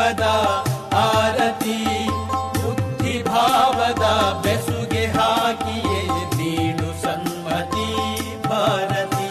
ದೀಪದ ಆರತಿ ಬುದ್ಧಿಭಾವದ ಬೆಸುಗೆ ಹಾಕಿಯೇ ನೀಡು ಸನ್ಮತಿ ಭಾರತಿ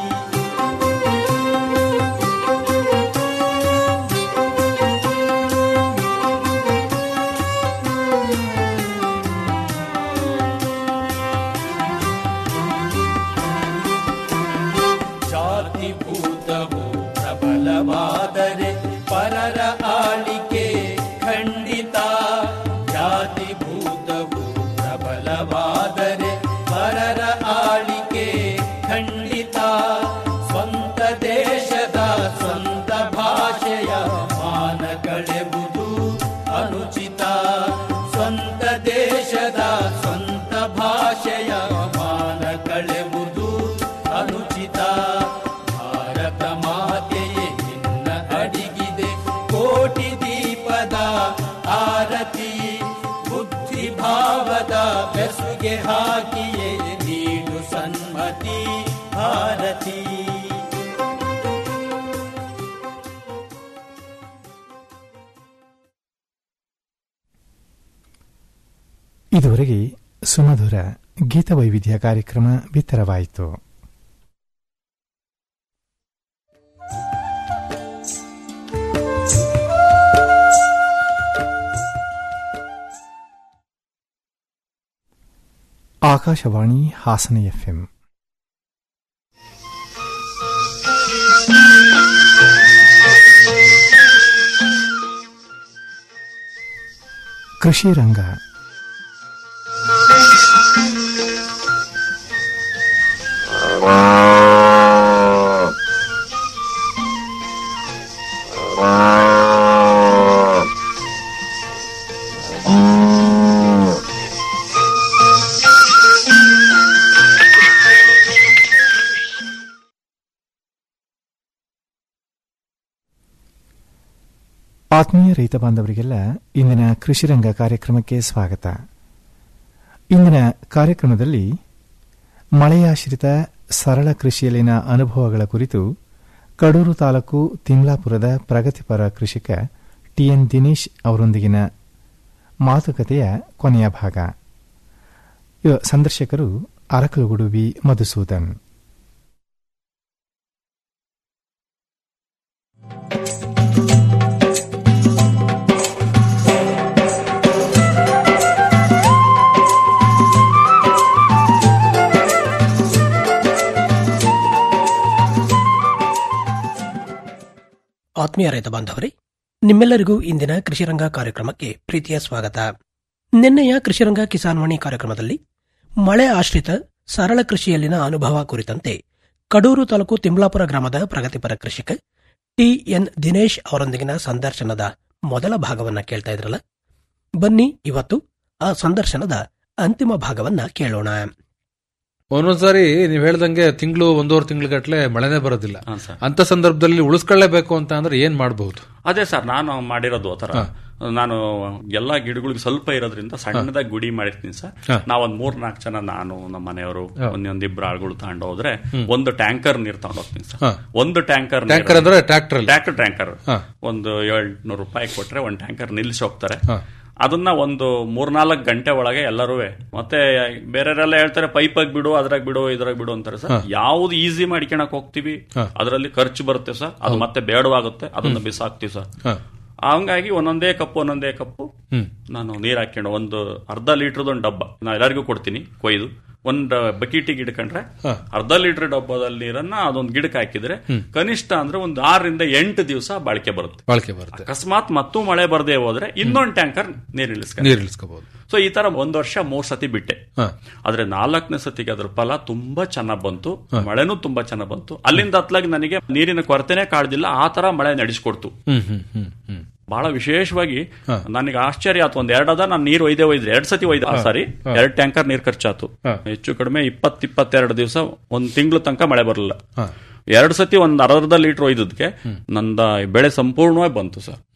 ಜಾತಿ ಭೂತವು ಪ್ರಬಲವಾದರೆ ಪರರ ಆಳಿಕೆ ಖಂಡಿತ ಜಾತಿ ಭೂತವು ಪ್ರಬಲವಾದರೆ ಪರರ ಆಳಿಕೆ ಖಂಡಿತ ಸ್ವಂತ ದೇಶದ ಸ್ವಂತ ಭಾಷೆಯ ಮಾನ ಕಳೆವುದು ಅನುಚಿತ ಸ್ವಂತ ದೇಶದ ಸ್ವಂತ ಭಾಷೆಯ ಮಾನ ಕಳೆವುದು ಅನುಚಿತ ಭಾರತ ಮಾತೆಯೇ ನಿನ್ನ ಅಡಿಗಿದೆ ಕೋಟಿ ದೀಪದ ಆರತಿ ಬುದ್ಧಿಭಾವದ ಬೆಸುಗೆ ಹಾಕಿಯೇ ನೀಡು ಸನ್ಮತಿ ಭಾರತಿ ಇದುವರೆಗೆ ಸುಮಧುರ ಗೀತವೈವಿಧ್ಯ ಕಾರ್ಯಕ್ರಮ ಬಿತ್ತರವಾಯಿತು ಆಕಾಶವಾಣಿ ಹಾಸನ ಎಫ್ಎಂ ಕೃಷಿ ರಂಗ ಆತ್ಮೀಯ ರೈತ ಬಾಂಧವರಿಗೆಲ್ಲ ಇಂದಿನ ಕೃಷಿರಂಗ ಕಾರ್ಯಕ್ರಮಕ್ಕೆ ಸ್ವಾಗತ ಇಂದಿನ ಕಾರ್ಯಕ್ರಮದಲ್ಲಿ ಮಳೆಯಾಶ್ರಿತ ಸರಳ ಕೃಷಿಯಲ್ಲಿನ ಅನುಭವಗಳ ಕುರಿತು ಕಡೂರು ತಾಲೂಕು ತಿಮ್ಲಾಪುರದ ಪ್ರಗತಿಪರ ಕೃಷಿಕ ಟಿಎನ್ ದಿನೇಶ್ ಅವರೊಂದಿಗಿನ ಮಾತುಕತೆಯ ಕೊನೆಯ ಭಾಗ ಇವ- ಸಂದರ್ಶಕರು ಅರಕಲುಗುಡು ವಿ ಮಧುಸೂದನ್ ಆತ್ಮೀಯ ರೈತ ಬಾಂಧವರೇ ನಿಮ್ಮೆಲ್ಲರಿಗೂ ಇಂದಿನ ಕೃಷಿರಂಗ ಕಾರ್ಯಕ್ರಮಕ್ಕೆ ಪ್ರೀತಿಯ ಸ್ವಾಗತ ನಿನ್ನೆಯ ಕೃಷಿರಂಗ ಕಿಸಾನ್ವಾಣಿ ಕಾರ್ಯಕ್ರಮದಲ್ಲಿ ಮಳೆ ಆಶ್ರಿತ ಸರಳ ಕೃಷಿಯಲ್ಲಿನ ಅನುಭವ ಕುರಿತಂತೆ ಕಡೂರು ತಾಲೂಕು ತಿಮ್ಲಾಪುರ ಗ್ರಾಮದ ಪ್ರಗತಿಪರ ಕೃಷಿಕ ಟಿಎನ್ ದಿನೇಶ್ ಅವರೊಂದಿಗಿನ ಸಂದರ್ಶನದ ಮೊದಲ ಭಾಗವನ್ನ ಕೇಳ್ತಾ ಇದ್ರಲ್ಲ ಬನ್ನಿ ಇವತ್ತು ಆ ಸಂದರ್ಶನದ ಅಂತಿಮ ಭಾಗವನ್ನ ಕೇಳೋಣ ಒಂದೊಂದ್ಸಾರಿ ನೀವ್ ಹೇಳ್ದಂಗೆ ತಿಂಗಳು ಒಂದೂವರೆ ತಿಂಗಳಗಟ್ಲೆ ಮಳೆನೇ ಬರೋದಿಲ್ಲ ಹಾ, ಸರ್. ಅಂತ ಸಂದರ್ಭದಲ್ಲಿ ಉಳಿಸ್ಕೊಳ್ಳೇಬೇಕು ಅಂತ ಅಂದ್ರೆ ಏನ್ ಮಾಡಬಹುದು ಅದೇ ಸರ್ ನಾನು ಮಾಡಿರೋದು ಆ ಥರ ನಾನು ಎಲ್ಲಾ ಗಿಡಗಳಿಗೆ ಸ್ವಲ್ಪ ಇರೋದ್ರಿಂದ ಸಣ್ಣದಾಗಿ ಗುಡಿ ಮಾಡಿರ್ತೀನಿ ಸರ್ ನಾವೊಂದ್ ಮೂರ್ ನಾಲ್ಕು ಜನ ನಾನು ನಮ್ಮ ಮನೆಯವರು ಒಂದೊಂದಿಬ್ರು ಆಳುಗಳು ತಗೊಂಡು ಹೋದ್ರೆ ಒಂದು ಟ್ಯಾಂಕರ್ ನೀರ್ ತಗೊಂಡು ಹೋಗ್ತೀನಿ ಸರ್ ಒಂದು ಟ್ಯಾಂಕರ್ ಟ್ಯಾಂಕರ್ ಅಂದ್ರೆ ಟ್ರ್ಯಾಕ್ಟರ್ ಅಲ್ಲಿ ಟ್ರ್ಯಾಕ್ಟರ್ ಟ್ಯಾಂಕರ್ ಒಂದು ಏಳ್ನೂರು ರೂಪಾಯಿ ಕೊಟ್ರೆ ಒಂದು ಟ್ಯಾಂಕರ್ ನಿಲ್ಲಿಸಿ ಹೋಗ್ತಾರೆ ಅದನ್ನ ಒಂದು ಮೂರ್ನಾಲ್ಕು ಗಂಟೆ ಒಳಗೆ ಎಲ್ಲರೂ ಮತ್ತೆ ಬೇರೆಯವರೆಲ್ಲ ಹೇಳ್ತಾರೆ ಪೈಪಾಗಿ ಬಿಡು ಅದ್ರಾಗ ಬಿಡು ಇದ್ರಾಗ ಬಿಡು ಅಂತಾರೆ ಸರ್ ಯಾವ್ದು ಈಸಿ ಮಾಡ್ಕೊಳಕ್ ಹೋಗ್ತೀವಿ ಅದರಲ್ಲಿ ಖರ್ಚು ಬರುತ್ತೆ ಸರ್ ಅದು ಮತ್ತೆ ಬೇಡವಾಗುತ್ತೆ ಅದನ್ನ ಬಿಸಾಕ್ತಿವಿ ಸರ್ ಹಂಗಾಗಿ ಒಂದೊಂದೇ ಕಪ್ಪು ಒಂದೊಂದೇ ಕಪ್ಪು ನಾನು ನೀರ್ ಹಾಕೊಂಡು ಒಂದು ಅರ್ಧ ಲೀಟರ್ದ ಒಂದು ಡಬ್ಬ ನಾ ಎಲ್ಲರಿಗೂ ಕೊಡ್ತೀನಿ ಕೊಯ್ದು ಒಂದು ಬಕೀಟಿಗೆ ಇಡ್ಕೊಂಡ್ರೆ ಅರ್ಧ ಲೀಟರ್ ಡಬ್ಬದಲ್ಲಿ ನೀರನ್ನ ಅದೊಂದು ಗಿಡಕ್ಕೆ ಹಾಕಿದ್ರೆ ಕನಿಷ್ಠ ಅಂದ್ರೆ ಒಂದು ಆರರಿಂದ ಎಂಟು ದಿವಸ ಬಾಳಿಕೆ ಬರುತ್ತೆ ಬಾಳಿಕೆ ಬರುತ್ತೆ ಅಕಸ್ಮಾತ್ ಮತ್ತೂ ಮಳೆ ಬರದೇ ಹೋದ್ರೆ ಇನ್ನೊಂದು ಟ್ಯಾಂಕರ್ ನೀರ್ ಇಳಿಸ್ಕೊಂಡು ನೀರ್ ಇಳಿಸ್ಕೋಬಹುದು ಸೊ ಈ ತರ ಒಂದ್ ವರ್ಷ ಮೂರ್ ಸತಿ ಬಿಟ್ಟೆ ಆದ್ರೆ ನಾಲ್ಕನೇ ಸತಿಗೆ ಅದ್ರ ಫಲ ತುಂಬಾ ಚೆನ್ನಾಗ್ ಬಂತು ಮಳೆನೂ ತುಂಬಾ ಚೆನ್ನಾಗ್ ಬಂತು ಅಲ್ಲಿಂದ ಹತ್ಲಾಗಿ ನನಗೆ ನೀರಿನ ಕೊರತೆನೇ ಕಾಡ್ದಿಲ್ಲ ಆ ತರ ಮಳೆ ನಡೆಸ್ಕೊಡ್ತು ಹ್ಮ್ ಹ್ಮ್ ಹ್ಮ್ ಹ್ಮ್ ಬಹಳ ವಿಶೇಷವಾಗಿ ನನಗೆ ಆಶ್ಚರ್ಯ ಆಯ್ತು ಒಂದ್ ಎರಡದ ನಾನು ನೀರು ಒಯ್ದೆ ಒಯ್ದ್ರೆ ಎರಡ್ ಸತಿ ಒಯ್ದೆ ಸಾರಿ ಎರಡ್ ಟ್ಯಾಂಕರ್ ನೀರ್ ಖರ್ಚಾತು ಹೆಚ್ಚು ಕಡಿಮೆ ಇಪ್ಪತ್ ಇಪ್ಪತ್ತೆರಡು ದಿವಸ ಒಂದ್ ತಿಂಗಳು ತನಕ ಮಳೆ ಬರಲಿಲ್ಲ ಎರಡು ಸತಿ ಒಂದ್ ಅರ್ಧ ಲೀಟರ್ ಒಯ್ದದ್ಕೆ ನಂದ ಬೆಳೆ ಸಂಪೂರ್ಣವಾಗಿ ಬಂತು ಸರ್ ಹ್ಮ್ ಹ್ಮ್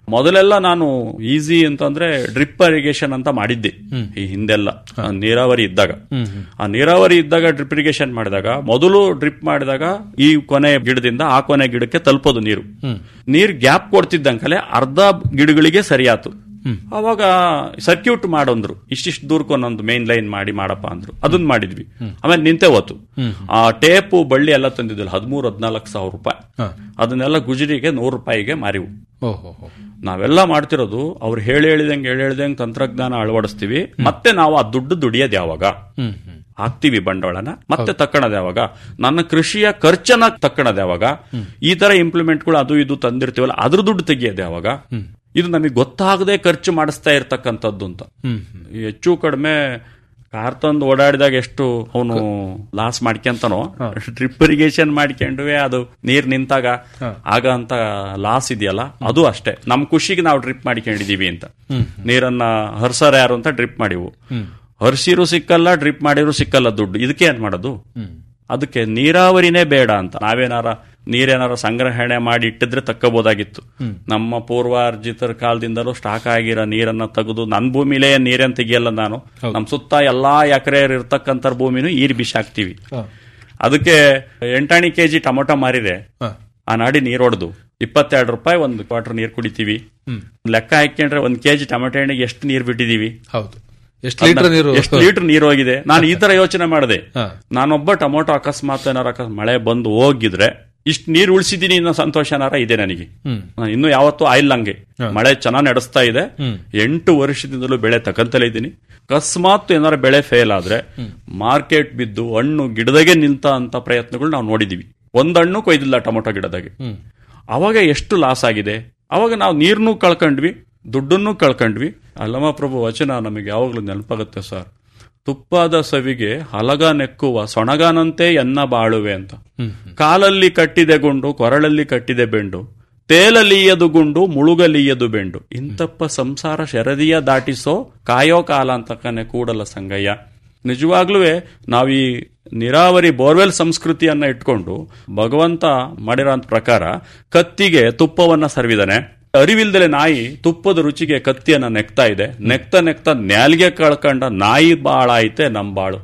ಮೊದಲೆಲ್ಲ ನಾನು ಈಸಿ ಅಂತಂದ್ರೆ ಡ್ರಿಪ್ ಇರಿಗೇಷನ್ ಅಂತ ಮಾಡಿದ್ದೆ ಈ ಹಿಂದೆಲ್ಲ ಆ ನೀರಾವರಿ ಇದ್ದಾಗ ಆ ನೀರಾವರಿ ಇದ್ದಾಗ ಡ್ರಿಪ್ ಇರಿಗೇಷನ್ ಮಾಡಿದಾಗ ಮೊದಲು ಡ್ರಿಪ್ ಮಾಡಿದಾಗ ಈ ಕೊನೆ ಗಿಡದಿಂದ ಆ ಕೊನೆ ಗಿಡಕ್ಕೆ ತಲುಪೋದು ನೀರು ನೀರ್ ಗ್ಯಾಪ್ ಕೊಡ್ತಿದ್ದಂಕಲೆ ಅರ್ಧ ಗಿಡಗಳಿಗೆ ಸರಿಯಾತು ಅವಾಗ ಸರ್ಕ್ಯೂಟ್ ಮಾಡಂದ್ರು ಇಷ್ಟಿಷ್ಟು ದೂರಕ್ಕೆ ಒಂದೊಂದು ಮೇನ್ ಲೈನ್ ಮಾಡಿ ಮಾಡಪ್ಪ ಅಂದ್ರು ಅದನ್ನ ಮಾಡಿದ್ವಿ ಆಮೇಲೆ ನಿಂತೆ ಹೋತು ಆ ಟೇಪು ಬಳ್ಳಿ ಎಲ್ಲ ತಂದಿದ್ದಿಲ್ಲ ಹದಿಮೂರು ಹದಿನಾಲ್ಕು ಸಾವಿರ ರೂಪಾಯಿ ಅದನ್ನೆಲ್ಲ ಗುಜರಿಗೆ ನೂರು ರೂಪಾಯಿಗೆ ಮಾರಿವು ಓಹೋ ಹೋ. ನಾವೆಲ್ಲ ಮಾಡ್ತಿರೋದು ಅವ್ರು ಹೇಳಿ ಹೇಳಿದಂಗೆ ಹೇಳಿ ಹೇಳಿದಂಗೆ ತಂತ್ರಜ್ಞಾನ ಅಳವಡಿಸ್ತೀವಿ ಮತ್ತೆ ನಾವು ಆ ದುಡ್ಡು ದುಡಿಯೋದು ಯಾವಾಗ ಹ್ಮ್ ಹ್ಮ್ ಹಾಕ್ತಿವಿ ಬಂಡವಾಳನ ಮತ್ತೆ ತಕ್ಕಣದ ಯಾವಾಗ ನನ್ನ ಕೃಷಿಯ ಖರ್ಚನ್ನ ತಕ್ಕಣದ ಯಾವಾಗ ಈ ತರ ಇಂಪ್ಲಿಮೆಂಟ್ಗಳು ಅದು ಇದು ತಂದಿರ್ತೀವಲ್ಲ ಅದ್ರ ದುಡ್ಡು ತೆಗಿಯೋದು ಯಾವಾಗ ಇದು ನಮಗೆ ಗೊತ್ತಾಗದೆ ಖರ್ಚು ಮಾಡಿಸ್ತಾ ಇರ್ತಕ್ಕಂಥದ್ದು ಅಂತ ಹ್ಮ್ ಈ ಹೆಚ್ಚು ಕಡಿಮೆ ಕಾರ್ ತಂದು ಓಡಾಡಿದಾಗ ಎಷ್ಟು ಅವನು ಲಾಸ್ ಮಾಡ್ಕೊಂತಾನೋ ಡ್ರಿಪ್ ಇರಿಗೇಷನ್ ಮಾಡ್ಕೊಂಡ್ವೆ ಅದು ನೀರ್ ನಿಂತಾಗ ಆಗ ಅಂತ ಲಾಸ್ ಇದೆಯಲ್ಲ ಅದು ಅಷ್ಟೇ ನಮ್ ಖುಷಿಗೆ ನಾವು ಡ್ರಿಪ್ ಮಾಡ್ಕೊಂಡಿದೀವಿ ಅಂತ ನೀರನ್ನ ಹರ್ಸರ್ ಯಾರು ಅಂತ ಡ್ರಿಪ್ ಮಾಡಿವು ಹರ್ಸಿರು ಸಿಕ್ಕಲ್ಲ ಡ್ರಿಪ್ ಮಾಡಿರು ಸಿಕ್ಕಲ್ಲ ದುಡ್ಡು ಇದಕ್ಕೆ ಏನ್ ಮಾಡೋದು ಅದಕ್ಕೆ ನೀರಾವರಿನೇ ಬೇಡ ಅಂತ ನಾವೇನಾರ ನೀರೇನಾರ ಸಂಗ್ರಹಣೆ ಮಾಡಿ ಇಟ್ಟಿದ್ರೆ ತಕ್ಕಬೋದಾಗಿತ್ತು ನಮ್ಮ ಪೂರ್ವಾರ್ಜಿತರ ಕಾಲದಿಂದಲೂ ಸ್ಟಾಕ್ ಆಗಿರೋ ನೀರನ್ನ ತೆಗೆದು ನನ್ನ ಭೂಮಿಲೇ ನೀರೇನ್ ತೆಗಿಯಲ್ಲ ನಾನು ನಮ್ ಸುತ್ತ ಎಲ್ಲಾ ಎಕರೆ ಇರ್ತಕ್ಕಂಥ ಭೂಮಿನೂ ಈರ್ ಬಿಸಾಕ್ತಿವಿ ಅದಕ್ಕೆ ಎಂಟಾಣಿ ಕೆಜಿ ಟೊಮೊಟೊ ಮಾರಿದೆ ಆ ನಾಡಿ ನೀರ್ ಹೊಡೆದು ಇಪ್ಪತ್ತೆರಡು ರೂಪಾಯಿ ಒಂದು ಕ್ವಾರ್ಟರ್ ನೀರ್ ಕುಡಿತೀವಿ ಲೆಕ್ಕ ಹಾಕೊಂಡ್ರೆ ಒಂದ್ ಕೆಜಿ ಟೊಮೆಟೊ ಹಣ್ಣಿಗೆ ಎಷ್ಟು ನೀರ್ ಬಿಟ್ಟಿದೀವಿ ಹೌದು ಎಷ್ಟು ಲೀಟರ್ ನೀರು ಎಷ್ಟು ಲೀಟರ್ ನೀರು ಹೋಗಿದೆ ನಾನು ಈ ತರ ಯೋಚನೆ ಮಾಡಿದೆ ಹಾ. ನಾನೊಬ್ಬ ಟೊಮೊಟೊ ಅಕಸ್ಮಾತ್ ಏನಾರ ಅಕಸ್ಮಾತ್ ಮಳೆ ಬಂದು ಹೋಗಿದ್ರೆ ಇಷ್ಟು ನೀರು ಉಳಿಸಿದೀನಿ ಅನ್ನೋ ಸಂತೋಷನಾರ ಇದೆ ನನಗೆ ನಾನು ಇನ್ನೂ ಯಾವತ್ತೂ ಆಯಿಲ್ ಹಂಗೆ ಮಳೆ ಚೆನ್ನಾಗಿ ನಡೆಸ್ತಾ ಇದೆ ಎಂಟು ವರ್ಷದಿಂದಲೂ ಬೆಳೆ ತಕಂತಲೇ ಇದ್ದೀನಿ ಅಕಸ್ಮಾತ್ ಏನಾರ ಬೆಳೆ ಫೇಲ್ ಆದ್ರೆ ಮಾರ್ಕೆಟ್ ಬಿದ್ದು ಹಣ್ಣು ಗಿಡದಾಗೆ ನಿಂತ ಅಂತ ಪ್ರಯತ್ನಗಳು ನಾವು ನೋಡಿದೀವಿ ಒಂದ್ ಹಣ್ಣು ಕೊಯ್ದಿಲ್ಲ ಟೊಮೊಟೊ ಗಿಡದಾಗೆ ಅವಾಗ ಎಷ್ಟು ಲಾಸ್ ಆಗಿದೆ ಅವಾಗ ನಾವು ನೀರ್ನು ಕಳ್ಕೊಂಡ್ವಿ ದುಡ್ಡನ್ನು ಕಳ್ಕೊಂಡ್ವಿ ಅಲ್ಲಮ ಪ್ರಭು ವಚನ ನಮಗೆ ಯಾವಾಗಲೂ ನೆನಪಾಗುತ್ತೆ ಸರ್ ತುಪ್ಪದ ಸವಿಗೆ ಹಲಗ ನೆಕ್ಕುವ ಸೊಣಗನಂತೆ ಎನ್ನ ಬಾಳುವೆ ಅಂತ ಕಾಲಲ್ಲಿ ಕಟ್ಟಿದೆ ಗುಂಡು ಕೊರಳಲ್ಲಿ ಕಟ್ಟಿದೆ ಬೆಂಡು ತೇಲಲೀಯದು ಗುಂಡು ಮುಳುಗಲೀಯದು ಬೆಂಡು ಇಂತಪ್ಪ ಸಂಸಾರ ಶರದಿಯ ದಾಟಿಸೋ ಕಾಯೋ ಕಾಲ ಅಂತಕನೆ ಕೂಡಲ ಸಂಗಯ್ಯ ನಿಜವಾಗ್ಲೂ ನಾವು ಈ ನೀರಾವರಿ ಬೋರ್ವೆಲ್ ಸಂಸ್ಕೃತಿಯನ್ನ ಇಟ್ಕೊಂಡು ಭಗವಂತ ಮಾಡಿರೋ ಪ್ರಕಾರ ಕತ್ತಿಗೆ ತುಪ್ಪವನ್ನ ಸರ್ವಿದಾನೆ ಅರಿವಿಲ್ದಲೆ ನಾಯಿ ತುಪ್ಪದ ರುಚಿಗೆ ಕತ್ತಿಯನ್ನ ನೆಕ್ತಾ ಇದೆ ನೆಕ್ತ ನೆಕ್ತ ನ್ಯಾಲ್ಗೆ ಕಳ್ಕೊಂಡ ನಾಯಿ ಬಾಳ ಐತೆ ನಮ್ ಬಾಳು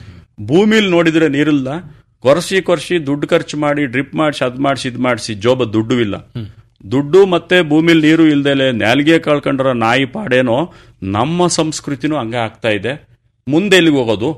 ಭೂಮಿಲ್ ನೋಡಿದ್ರೆ ನೀರಿಲ್ಲ ಕೊರಸಿ ಕೊರ್ಸಿ ದುಡ್ಡು ಖರ್ಚು ಮಾಡಿ ಡ್ರಿಪ್ ಮಾಡಿಸಿ ಅದ್ ಮಾಡಿಸಿ ಇದ್ ಮಾಡಿಸಿ ಜೋಬ ದುಡ್ಡು ಇಲ್ಲ ದುಡ್ಡು ಮತ್ತೆ ಭೂಮಿಲ್ ನೀರು ಇಲ್ದಲೆ ನ್ಯಾಲ್ಗೆ ಕಳ್ಕೊಂಡ್ರ ನಾಯಿ ಪಾಡೇನೋ ನಮ್ಮ ಸಂಸ್ಕೃತಿನೂ ಹಂಗ ಆಗ್ತಾ ಇದೆ ಮುಂದೆ ಎಲ್ಲಿಗೆ ಹೋಗೋದು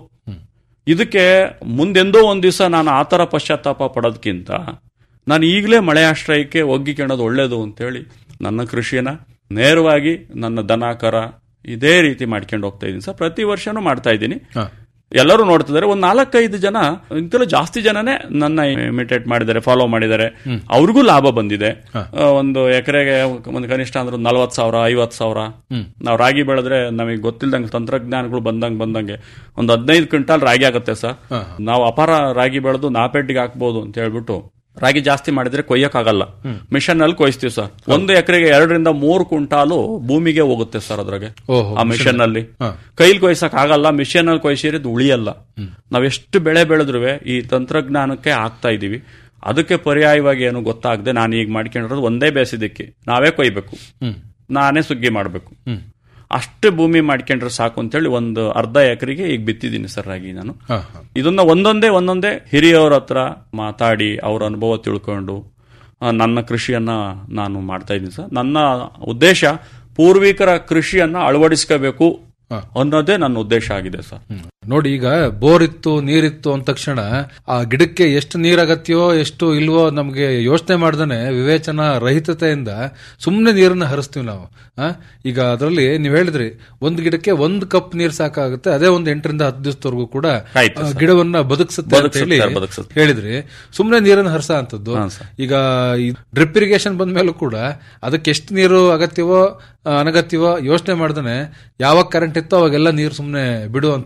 ಇದಕ್ಕೆ ಮುಂದೆಂದೋ ಒಂದ್ ದಿವಸ ನಾನು ಆತರ ಪಶ್ಚಾತ್ತಾಪ ಪಡೋದಕ್ಕಿಂತ ನಾನು ಈಗಲೇ ಮಳೆ ಆಶ್ರಯಕ್ಕೆ ಒಗ್ಗಿಕೊಳ್ಳೋದು ಒಳ್ಳೇದು ಅಂತೇಳಿ ನನ್ನ ಕೃಷಿಯನ್ನ ನೇರವಾಗಿ ನನ್ನ ದನ ಕರ ಇದೇ ರೀತಿ ಮಾಡ್ಕೊಂಡು ಹೋಗ್ತಾ ಇದ್ದೀನಿ ಸರ್ ಪ್ರತಿ ವರ್ಷನೂ ಮಾಡ್ತಾ ಇದ್ದೀನಿ ಎಲ್ಲರೂ ನೋಡ್ತಿದ್ದಾರೆ ಒಂದ್ ನಾಲ್ಕೈದು ಜನ ಇಂತಲೂ ಜಾಸ್ತಿ ಜನನೇ ನನ್ನ ಇಮಿಟೇಟ್ ಮಾಡಿದ್ದಾರೆ ಫಾಲೋ ಮಾಡಿದ್ದಾರೆ ಅವ್ರಿಗೂ ಲಾಭ ಬಂದಿದೆ ಆ, ಒಂದು ಎಕರೆಗೆ ಒಂದು ಕನಿಷ್ಠ ಅಂದ್ರೆ ಒಂದು ನಲ್ವತ್ತು ಸಾವಿರ ಐವತ್ತು ಸಾವಿರ ನಾವು ರಾಗಿ ಬೆಳೆದ್ರೆ ನಮಗೆ ಗೊತ್ತಿಲ್ದಂಗೆ ತಂತ್ರಜ್ಞಾನಗಳು ಬಂದಂಗೆ ಬಂದಂಗೆ ಒಂದು ಹದಿನೈದು ಕ್ವಿಂಟಾಲ್ ರಾಗಿ ಆಗುತ್ತೆ ಸರ್ ನಾವು ಅಪಾರ ರಾಗಿ ಬೆಳೆದು ನಾಪೆಟ್ಟಿಗೆ ಹಾಕ್ಬೋದು ಅಂತ ಹೇಳ್ಬಿಟ್ಟು ರಾಗಿ ಜಾಸ್ತಿ ಮಾಡಿದ್ರೆ ಕೊಯ್ಯಕ್ಕಾಗಲ್ಲ ಮಿಷನ್ ಅಲ್ಲಿ ಕೊಯ್ಸ್ತೀವಿ ಸರ್ ಒಂದು ಎಕರೆಗೆ ಎರಡರಿಂದ ಮೂರು ಕ್ವಿಂಟಾಲು ಭೂಮಿಗೆ ಹೋಗುತ್ತೆ ಸರ್ ಅದ್ರಾಗೆ ಓಹೋ, ಆ ಮಿಷನ್ ಅಲ್ಲಿ ಕೈಲಿ ಕೊಯ್ಸಕ್ ಆಗಲ್ಲ ಮಿಷನ್ ಅಲ್ಲಿ ಕೊಯ್ಸಿರೋದು ಉಳಿಯಲ್ಲ ನಾವೆಷ್ಟು ಬೆಳೆ ಬೆಳೆದ್ರು ಈ ತಂತ್ರಜ್ಞಾನಕ್ಕೆ ಆಗ್ತಾ ಇದೀವಿ ಅದಕ್ಕೆ ಪರ್ಯಾಯವಾಗಿ ಏನು ಗೊತ್ತಾಗದೆ ನಾನು ಈಗ ಮಾಡ್ಕೊಂಡಿರೋದು ಒಂದೇ ಬೇಸಿದಕ್ಕೆ ನಾವೇ ಕೊಯ್ಬೇಕು ನಾನೇ ಸುಗ್ಗಿ ಮಾಡಬೇಕು ಅಷ್ಟು ಭೂಮಿ ಮಾಡ್ಕೊಂಡ್ರೆ ಸಾಕು ಅಂತೇಳಿ ಒಂದು ಅರ್ಧ ಎಕರೆಗೆ ಈಗ ಬಿತ್ತಿದ್ದೀನಿ ಸರ್ ರಾಗಿ ನಾನು ಹಾ, ಹಾ. ಇದನ್ನ ಒಂದೊಂದೇ ಒಂದೊಂದೇ ಹಿರಿಯವ್ರ ಹತ್ರ ಮಾತಾಡಿ ಅವ್ರ ಅನುಭವ ತಿಳ್ಕೊಂಡು ಆ, ನನ್ನ ಕೃಷಿಯನ್ನ ನಾನು ಮಾಡ್ತಾ ಇದ್ದೀನಿ ಸರ್ ನನ್ನ ಉದ್ದೇಶ ಪೂರ್ವಿಕರ ಕೃಷಿಯನ್ನ ಅಳವಡಿಸ್ಕೋಬೇಕು ಅನ್ನೋದೇ ನನ್ನ ಉದ್ದೇಶ ಆಗಿದೆ ಸರ್ ನೋಡಿ ಈಗ ಬೋರ್ ಇತ್ತು ನೀರಿತ್ತು ಅಂದ ತಕ್ಷಣ ಆ ಗಿಡಕ್ಕೆ ಎಷ್ಟು ನೀರ್ ಅಗತ್ಯವೋ ಎಷ್ಟು ಇಲ್ವೋ ನಮ್ಗೆ ಯೋಚನೆ ಮಾಡ್ದೇನೆ ವಿವೇಚನ ರಹಿತತೆಯಿಂದ ಸುಮ್ಮನೆ ನೀರನ್ನ ಹರಿಸ್ತೀವಿ ನಾವು ಆ? ಈಗ ಅದರಲ್ಲಿ ನೀವ್ ಹೇಳಿದ್ರಿ ಒಂದ್ ಗಿಡಕ್ಕೆ ಒಂದ್ ಕಪ್ ನೀರ್ ಸಾಕಾಗುತ್ತೆ ಅದೇ ಒಂದ್ ಎಂಟರಿಂದ ಹತ್ತು ದಿವಸದವರೆಗೂ ಕೂಡ ಆಯ್ತು ಆ, ಗಿಡವನ್ನ ಬದುಕಿಸುತ್ತೆ ಅಂತ ಹೇಳಿ ಬದುಕಿಸುತ್ತೆ, ಬದುಕಿಸುತ್ತೆ. ಹೇಳಿದ್ರಿ ಸುಮ್ಮನೆ ನೀರನ್ನ ಹರಿಸ ಅಂತದ್ದು ಹಾ, ಸರ್. ಈಗ ಡ್ರಿಪ್ ಇರಿಗೇಷನ್ ಬಂದ ಮೇಲೂ ಕೂಡ ಅದಕ್ಕೆ ಎಷ್ಟು ನೀರು ಅಗತ್ಯವೋ ಆ, ಅನಗತ್ಯವೋ ಯೋಚನೆ ಮಾಡ್ದೇನೆ ಯಾವಾಗ ಕರೆಂಟ್ ಇತ್ತೋ ಅವಾಗೆಲ್ಲ ನೀರು ಸುಮ್ಮನೆ ಬಿಡು ಅಂತ ಹೇಳಿ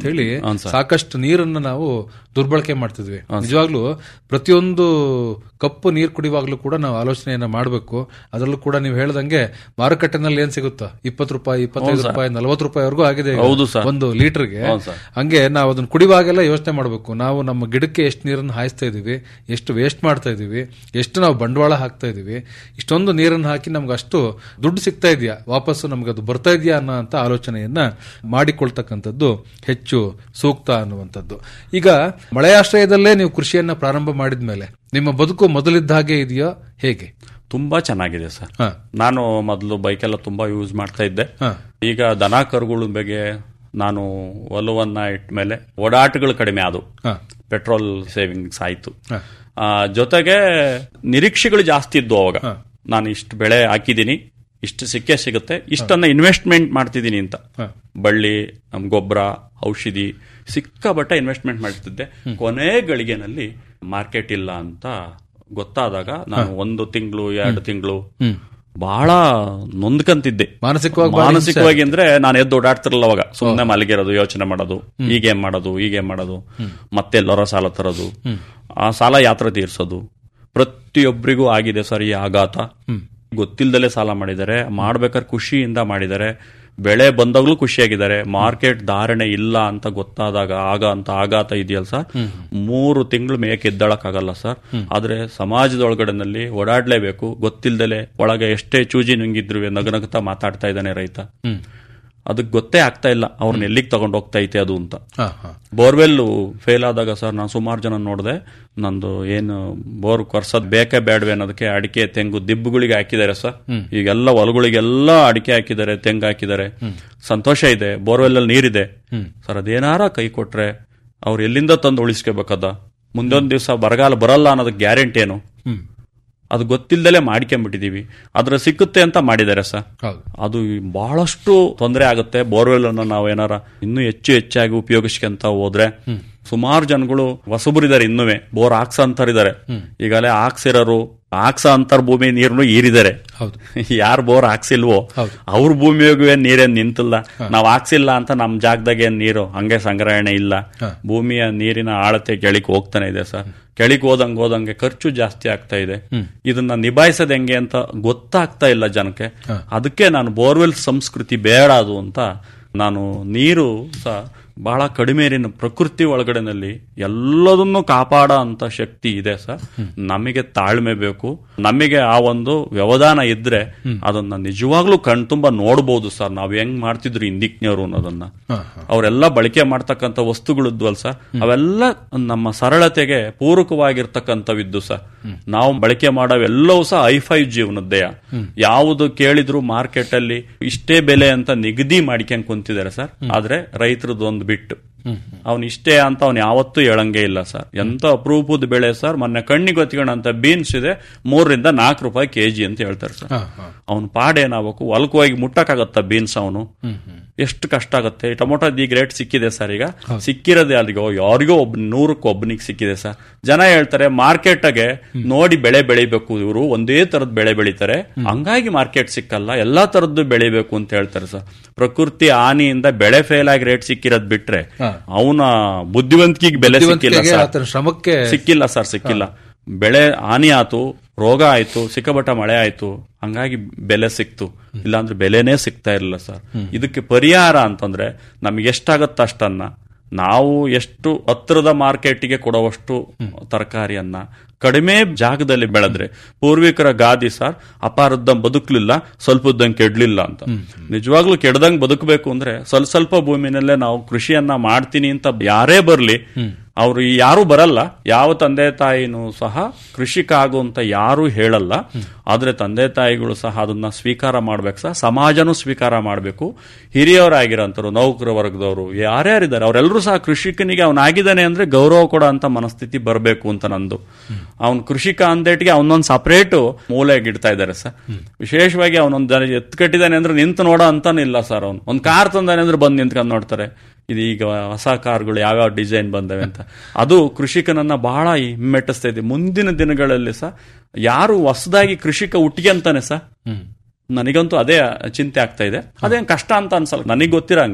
ಹೌದು ಸರ್. ಸಾಕಷ್ಟು ನೀರನ್ನು ನಾವು ದುರ್ಬಳಕೆ ಮಾಡ್ತಿದ್ವಿ ನಿಜವಾಗ್ಲೂ ಪ್ರತಿಯೊಂದು ಕಪ್ಪು ನೀರು ಕುಡಿಯುವಾಗ್ಲೂ ಕೂಡ ನಾವು ಆಲೋಚನೆಯನ್ನ ಮಾಡಬೇಕು ಅದರಲ್ಲೂ ಕೂಡ ನೀವು ಹೇಳ್ದಂಗೆ ಮಾರುಕಟ್ಟೆನಲ್ಲಿ ಏನ್ ಸಿಗುತ್ತಾ ಇಪ್ಪತ್ತು ರೂಪಾಯಿ ಇಪ್ಪತ್ತೈದು ರೂಪಾಯಿ ನಲವತ್ತು ರೂಪಾಯಿವರೆಗೂ ಆಗಿದೆ ಈಗ ಹೌದು ಸರ್. ಒಂದು ಲೀಟರ್ಗೆ ಹೌದು ಸರ್. ಹಂಗೆ ನಾವು ಅದನ್ನ ಕುಡಿಯುವಾಗೆಲ್ಲ ಯೋಚನೆ ಮಾಡಬೇಕು ನಾವು ನಮ್ಮ ಗಿಡಕ್ಕೆ ಎಷ್ಟು ನೀರನ್ನು ಹಾಯಿಸ್ತಾ ಇದೀವಿ ಎಷ್ಟು ವೇಸ್ಟ್ ಮಾಡ್ತಾ ಇದೀವಿ ಎಷ್ಟು ನಾವು ಬಂಡವಾಳ ಹಾಕ್ತಾ ಇದೀವಿ ಇಷ್ಟೊಂದು ನೀರನ್ನು ಹಾಕಿ ನಮ್ಗೆ ಅಷ್ಟು ದುಡ್ಡು ಸಿಗ್ತಾ ಇದೆಯಾ ವಾಪಸ್ಸು ನಮ್ಗೆ ಅದು ಬರ್ತಾ ಇದೆಯಾ ಅನ್ನೋ ಅಂತ ಆಲೋಚನೆಯನ್ನ ಮಾಡಿಕೊಳ್ತಕ್ಕಂಥದ್ದು ಹೆಚ್ಚು ಸೂಕ್ತ ಅನ್ನುವಂಥದ್ದು ಈಗ ಮಳೆಯಾಶ್ರಯದಲ್ಲೇ ನೀವು ಕೃಷಿಯನ್ನ ಪ್ರಾರಂಭ ಮಾಡಿದ್ಮೇಲೆ ನಿಮ್ಮ ಬದುಕು ಮೊದಲಿದ್ದ ಹಾಗೆ ಇದೆಯೋ ಹೇಗೆ ತುಂಬಾ ಚೆನ್ನಾಗಿದೆ ಸರ್ ಹ. ನಾನು ಮೊದಲು ಬೈಕೆಲ್ಲ ತುಂಬಾ ಯೂಸ್ ಮಾಡ್ತಾ ಇದ್ದೆ ಹ. ಈಗ ದನ ಕರುಗಳ ಬಗ್ಗೆ ನಾನು ಒಲವನ್ನ ಇಟ್ಟ ಮೇಲೆ ಓಡಾಟಗಳು ಕಡಿಮೆ ಆದವು ಹ. ಪೆಟ್ರೋಲ್ ಸೇವಿಂಗ್ಸ್ ಆಯ್ತು ಹ. ಆ, ಜೊತೆಗೆ ನಿರೀಕ್ಷೆಗಳು ಜಾಸ್ತಿ ಇದ್ವು ಅವಾಗ ನಾನು ಇಷ್ಟು ಬೆಳೆ ಹಾಕಿದ್ದೀನಿ ಇಷ್ಟು ಸಿಕ್ಕೇ ಸಿಗುತ್ತೆ ಇಷ್ಟನ್ನ ಇನ್ವೆಸ್ಟ್ಮೆಂಟ್ ಮಾಡ್ತಿದ್ದೀನಿ ಅಂತ ಹ. ಬಳ್ಳಿ ನಮ್ ಗೊಬ್ಬರ ಔಷಧಿ ಸಿಕ್ಕಾಬಟ್ಟೆ ಇನ್ವೆಸ್ಟ್ಮೆಂಟ್ ಮಾಡ್ತಿದ್ದೆ ಕೊನೆ ಗಳಿಗೆನಲ್ಲಿ ಮಾರ್ಕೆಟ್ ಇಲ್ಲ ಅಂತ ಗೊತ್ತಾದಾಗ ನಾನು ಒಂದು ತಿಂಗಳು ಎರಡು ತಿಂಗಳು ಬಹಳ ನೊಂದ್ಕಂತಿದ್ದೆ ಮಾನಸಿಕವಾಗಿ ಬಹಳ ಮಾನಸಿಕವಾಗಿ ಅಂದ್ರೆ ನಾನು ಎದ್ದು ಓಡಾಡ್ತಿರಲ್ಲ ಅವಾಗ ಸುಮ್ಮನೆ ಮಲಗಿರೋದು ಯೋಚನೆ ಮಾಡೋದು ಹೀಗೇನ್ ಮಾಡೋದು ಹೀಗೇನ್ ಮಾಡೋದು ಮತ್ತೆ ಎಲ್ಲರ ಸಾಲ ತರೋದು ಆ ಸಾಲ ಯಾತ್ರ ತೀರ್ಸೋದು ಪ್ರತಿಯೊಬ್ಬರಿಗೂ ಆಗಿದೆ ಸರ್ ಈ ಆಘಾತ ಗೊತ್ತಿಲ್ದಲೇ ಸಾಲ ಮಾಡಿದ್ದಾರೆ ಮಾಡ್ಬೇಕಾದ್ರೆ ಖುಷಿಯಿಂದ ಮಾಡಿದ್ದಾರೆ ಬೆಳೆ ಬಂದಾಗ್ಲೂ ಖುಷಿಯಾಗಿದ್ದಾರೆ ಮಾರ್ಕೆಟ್ ಧಾರಣೆ ಇಲ್ಲ ಅಂತ ಗೊತ್ತಾದಾಗ ಆಗ ಅಂತ ಆಘಾತ ಇದೆಯಲ್ಲ ಸರ್ ಮೂರು ತಿಂಗಳು ಮೇಯಕ್ಕೆ ಎದ್ದಳಕ್ಕಾಗಲ್ಲ ಸರ್ ಆದ್ರೆ ಸಮಾಜದೊಳಗಡೆನಲ್ಲಿ ಓಡಾಡ್ಲೇಬೇಕು ಗೊತ್ತಿಲ್ದಲೆ ಒಳಗೆ ಎಷ್ಟೇ ಚೂಜಿ ನುಂಗಿದ್ರು ನಗನಗ್ತಾ ಮಾತಾಡ್ತಾ ಇದ್ದಾನೆ ರೈತ ಅದಕ್ಕೆ ಗೊತ್ತೇ ಆಗ್ತಾ ಇಲ್ಲ ಅವ್ರನ್ನ ಎಲ್ಲಿಗೆ ತಗೊಂಡು ಹೋಗ್ತಾ ಐತೆ ಅದು ಅಂತ ಹ, ಹ. ಬೋರ್ವೆಲ್ ಫೇಲ್ ಆದಾಗ ಸರ್ ನಾನು ಸುಮಾರು ಜನ ನೋಡಿದೆ ನಂದು ಏನು ಬೋರ್ ಕೊರ್ಸೋದ್ ಬೇಕೇ ಬೇಡವೆ ಅನ್ನೋದಕ್ಕೆ ಅಡಿಕೆ ತೆಂಗು ದಿಬ್ಬುಗಳಿಗೆ ಹಾಕಿದ್ದಾರೆ ಸರ್ ಈಗೆಲ್ಲ ಹೊಲಗಳಿಗೆಲ್ಲ ಅಡಿಕೆ ಹಾಕಿದ್ದಾರೆ ತೆಂಗು ಹಾಕಿದ್ದಾರೆ ಸಂತೋಷ ಇದೆ ಬೋರ್ವೆಲ್ ಅಲ್ಲಿ ನೀರಿದೆ ಸರ್ ಅದೇನಾರ ಕೈ ಕೊಟ್ರೆ ಅವ್ರು ಎಲ್ಲಿಂದ ತಂದು ಉಳಿಸ್ಕೋಬೇಕದ ಮುಂದೊಂದು ದಿವಸ ಬರಗಾಲ ಬರಲ್ಲ ಅನ್ನೋದಕ್ಕೆ ಗ್ಯಾರಂಟಿ ಏನು ಅದು ಗೊತ್ತಿಲ್ದಲೇ ಮಾಡ್ಕೊಂಡ್ಬಿಟ್ಟಿದೀವಿ ಅದ್ರ ಸಿಕ್ಕುತ್ತೆ ಅಂತ ಮಾಡಿದ್ದಾರೆ ಸರ್ ಹೌದು ಅದು ಬಹಳಷ್ಟು ತೊಂದರೆ ಆಗುತ್ತೆ ಬೋರ್ವೆಲ್ ಅನ್ನು ನಾವು ಏನಾರ ಇನ್ನೂ ಹೆಚ್ಚು ಹೆಚ್ಚಾಗಿ ಉಪಯೋಗಿಸ್ಕೊಂತ ಹೋದ್ರೆ ಸುಮಾರು ಜನಗಳು ಹೊಸಬರಿದ್ದಾರೆ ಇನ್ನುವೆ ಬೋರ್ ಹಾಕ್ಸ ಅಂತಾರಿದ್ದಾರೆ ಈಗಲೇ ಹಾಕ್ಸಿರೋರು ಹಾಕ್ಸ ಅಂತರ್ ಭೂಮಿ ನೀರನ್ನು ಈರಿದ್ದಾರೆ ಹೌದು ಯಾರು ಬೋರ್ ಹಾಕ್ಸಿಲ್ವೋ ಅವ್ರ ಭೂಮಿಯಾಗೂ ಏನ್ ನೀರೇನ್ ನಿಂತಿಲ್ಲ ನಾವ್ ಹಾಕ್ಸಿಲ್ಲ ಅಂತ ನಮ್ ಜಾಗದಾಗ ಏನ್ ನೀರು ಹಂಗೆ ಸಂಗ್ರಹಣೆ ಇಲ್ಲ ಭೂಮಿಯ ನೀರಿನ ಆಳತೆ ಕೆಳಿಕ್ ಹೋಗ್ತಾನೆ ಇದೆ ಸರ್ ಕೆಳಿಕ್ ಹೋದಂಗ್ ಹೋದಂಗೆ ಖರ್ಚು ಜಾಸ್ತಿ ಆಗ್ತಾ ಇದೆ ಇದನ್ನ ನಿಭಾಯಿಸೋದ್ ಹೆಂಗೆ ಅಂತ ಗೊತ್ತಾಗ್ತಾ ಇಲ್ಲ ಜನಕ್ಕೆ ಅದಕ್ಕೆ ನಾನು ಬೋರ್ವೆಲ್ ಸಂಸ್ಕೃತಿ ಬೇಡ ಅದು ಅಂತ ನಾನು ನೀರು ಸಹ ಬಹಳ ಕಡಿಮೆ ನೀರಿನ ಪ್ರಕೃತಿ ಒಳಗಡೆನಲ್ಲಿ ಎಲ್ಲದನ್ನು ಕಾಪಾಡ ಅಂತ ಶಕ್ತಿ ಇದೆ ಸರ್ ನಮಗೆ ತಾಳ್ಮೆ ಬೇಕು ನಮಗೆ ಆ ಒಂದು ವ್ಯವಧಾನ ಇದ್ರೆ ಅದನ್ನ ನಿಜವಾಗ್ಲೂ ಕಣ್ತುಂಬ ನೋಡ್ಬೋದು ಸರ್ ನಾವ್ ಹೆಂಗ್ ಮಾಡ್ತಿದ್ರು ಹಿಂದಿಕ್ನವರು ಅನ್ನೋದನ್ನ ಅವರೆಲ್ಲ ಬಳಕೆ ಮಾಡ್ತಕ್ಕಂಥ ವಸ್ತುಗಳಿದ್ವಲ್ ಸರ್ ಅವೆಲ್ಲ ನಮ್ಮ ಸರಳತೆಗೆ ಪೂರಕವಾಗಿರ್ತಕ್ಕಂಥವಿದ್ದು ಸರ್ ನಾವು ಬಳಕೆ ಮಾಡೋವೆಲ್ಲವೂ ಸಹ ಐಫೈ ಜೀವನದ್ದೇ ಯಾವುದು ಕೇಳಿದ್ರು ಮಾರ್ಕೆಟ್ ಅಲ್ಲಿ ಇಷ್ಟೇ ಬೆಲೆ ಅಂತ ನಿಗದಿ ಮಾಡ್ಕೊಂಡ್ ಕುಂತಿದ್ದಾರೆ ಸರ್ ಆದ್ರೆ ರೈತರದ್ದು ಒಂದು ಬಿಟ್ಟು ಅವನ್ ಇಷ್ಟೇ ಅಂತ ಅವ್ನು ಯಾವತ್ತೂ ಹೇಳಂಗೆ ಇಲ್ಲ ಸರ್ ಎಂತ ಅಪರೂಪದ ಬೆಳೆ ಸರ್ ಮೊನ್ನೆ ಕಣ್ಣಿಗೆ ಗೊತ್ತಿಗೋಣಂತ ಬೀನ್ಸ್ ಇದೆ ಮೂರರಿಂದ ನಾಲ್ಕು ರೂಪಾಯಿ ಕೆಜಿ ಅಂತ ಹೇಳ್ತಾರೆ ಸರ್ ಅವನ್ ಪಾಡೇನಾಗಬೇಕು ಹೊಲಕ್ಕೆ ಹೋಗಿ ಮುಟ್ಟಕ್ಕಾಗತ್ತ ಬೀನ್ಸ್ ಅವನು ಎಷ್ಟು ಕಷ್ಟ ಆಗುತ್ತೆ ಟೊಮೊಟೊದ್ ಈಗ ರೇಟ್ ಸಿಕ್ಕಿದೆ ಸರ್ ಈಗ ಸಿಕ್ಕಿರೋದೇ ಅಲ್ಲಿಗೋ ಯಾರಿಗೋ ಒಬ್ ನೂರಕ್ಕೆ ಒಬ್ಬನಿಗೆ ಸಿಕ್ಕಿದೆ ಸರ್ ಜನ ಹೇಳ್ತಾರೆ ಮಾರ್ಕೆಟ್ಗೆ ನೋಡಿ ಬೆಳೆ ಬೆಳಿಬೇಕು ಇವರು ಒಂದೇ ತರದ ಬೆಳೆ ಬೆಳಿತಾರೆ ಹಂಗಾಗಿ ಮಾರ್ಕೆಟ್ ಸಿಕ್ಕಲ್ಲ ಎಲ್ಲಾ ತರದ್ದು ಬೆಳಿಬೇಕು ಅಂತ ಹೇಳ್ತಾರೆ ಸರ್ ಪ್ರಕೃತಿ ಹಾನಿಯಿಂದ ಬೆಳೆ ಫೇಲ್ ಆಗಿ ರೇಟ್ ಸಿಕ್ಕಿರೋದ್ ಬಿಟ್ರೆ ಅವನ ಬುದ್ಧಿವಂತಿಕೆಗೆ ಬೆಲೆ ಸಿಕ್ಕಿಲ್ಲ ಬುದ್ಧಿವಂತಿಕೆಗೆ ಸರ್ ಆತನ ಶ್ರಮಕ್ಕೆ ಸಿಕ್ಕಿಲ್ಲ ಸರ್ ಸಿಕ್ಕಿಲ್ಲ ಬೆಳೆ ಹಾನಿ ಆತು ರೋಗ ಆಯ್ತು ಸಿಕ್ಕಾಪಟ್ಟ ಮಳೆ ಆಯ್ತು ಹಂಗಾಗಿ ಬೆಲೆ ಸಿಕ್ತು ಇಲ್ಲಾಂದ್ರೆ ಬೆಲೆನೇ ಸಿಗ್ತಾ ಇರಲಿಲ್ಲ ಸರ್ ಇದಕ್ಕೆ ಪರಿಹಾರ ಅಂತಂದ್ರೆ ನಮ್ಗೆ ಎಷ್ಟಾಗತ್ತ ಅಷ್ಟನ್ನ ನಾವು ಎಷ್ಟು ಹತ್ತಿರದ ಮಾರ್ಕೆಟ್ಗೆ ಕೊಡುವಷ್ಟು ತರಕಾರಿಯನ್ನ ಕಡಿಮೆ ಜಾಗದಲ್ಲಿ ಬೆಳೆದ್ರೆ ಪೂರ್ವಿಕರ ಗಾದಿ ಸರ್ ಅಪಾರದ್ದಂಗೆ ಬದುಕಲಿಲ್ಲ ಸ್ವಲ್ಪದಂಗೆ ಕೆಡ್ಲಿಲ್ಲ ಅಂತ ನಿಜವಾಗ್ಲೂ ಕೆಡ್ದಂಗ್ ಬದುಕಬೇಕು ಅಂದ್ರೆ ಸ್ವಲ್ಪ ಸ್ವಲ್ಪ ಭೂಮಿನಲ್ಲೇ ನಾವು ಕೃಷಿಯನ್ನ ಮಾಡ್ತೀನಿ ಅಂತ ಯಾರೇ ಬರ್ಲಿ ಅವರು ಯಾರು ಬರಲ್ಲ ಯಾವ ತಂದೆ ತಾಯಿನೂ ಸಹ ಕೃಷಿಕ ಆಗು ಅಂತ ಯಾರು ಹೇಳಲ್ಲ ಆದ್ರೆ ತಂದೆ ತಾಯಿಗಳು ಸಹ ಅದನ್ನ ಸ್ವೀಕಾರ ಮಾಡ್ಬೇಕು ಸಹ ಸಮಾಜನೂ ಸ್ವೀಕಾರ ಮಾಡಬೇಕು ಹಿರಿಯವರಾಗಿರೋಂಥವ್ರು ನೌಕರ ವರ್ಗದವರು ಯಾರ್ಯಾರಿದ್ದಾರೆ ಅವರೆಲ್ಲರೂ ಸಹ ಕೃಷಿಕನಿಗೆ ಅವನಾಗಿದ್ದಾನೆ ಅಂದ್ರೆ ಗೌರವ ಕೊಡೋ ಅಂತ ಮನಸ್ಥಿತಿ ಬರಬೇಕು ಅಂತ ನಂದು ಅವನ್ ಕೃಷಿಕ ಅಂದೇಟಿಗೆ ಅವನೊಂದು ಸಪರೇಟ್ ಮೂಲೆಗೆ ಇಡ್ತಾ ಇದ್ದಾರೆ ಸರ್ ವಿಶೇಷವಾಗಿ ಅವನೊಂದು ಜನ ಎತ್ತು ಕಟ್ಟಿದ್ದಾನೆ ಅಂದ್ರೆ ನಿಂತು ನೋಡೋ ಅಂತಾನಿಲ್ಲ ಸರ್ ಅವ್ನು ಒಂದು ಕಾರ್ ತಂದಾನೆ ಅಂದ್ರೆ ಬಂದು ನಿಂತ್ಕೊಂಡು ನೋಡ್ತಾರೆ ಇದು ಈಗ ಹೊಸ ಕಾರ್ಗಳು ಯಾವ್ಯಾವ ಡಿಸೈನ್ ಬಂದವೆ ಅಂತ ಅದು ಕೃಷಿಕನನ್ನ ಬಹಳ ಹಿಮ್ಮೆಟ್ಟಿಸ್ತಾ ಇದೆ ಮುಂದಿನ ದಿನಗಳಲ್ಲಿ ಸಹ ಯಾರು ಹೊಸದಾಗಿ ಕೃಷಿಕ ಹುಟ್ಟಿಗೆ ಸರ್ ನನಗಂತೂ ಅದೇ ಚಿಂತೆ ಆಗ್ತಾ ಇದೆ ಅದೇನ್ ಕಷ್ಟ ಅಂತ ಅನ್ಸಲ್ಲ ನನಗೆ ಗೊತ್ತಿರಂಗೆ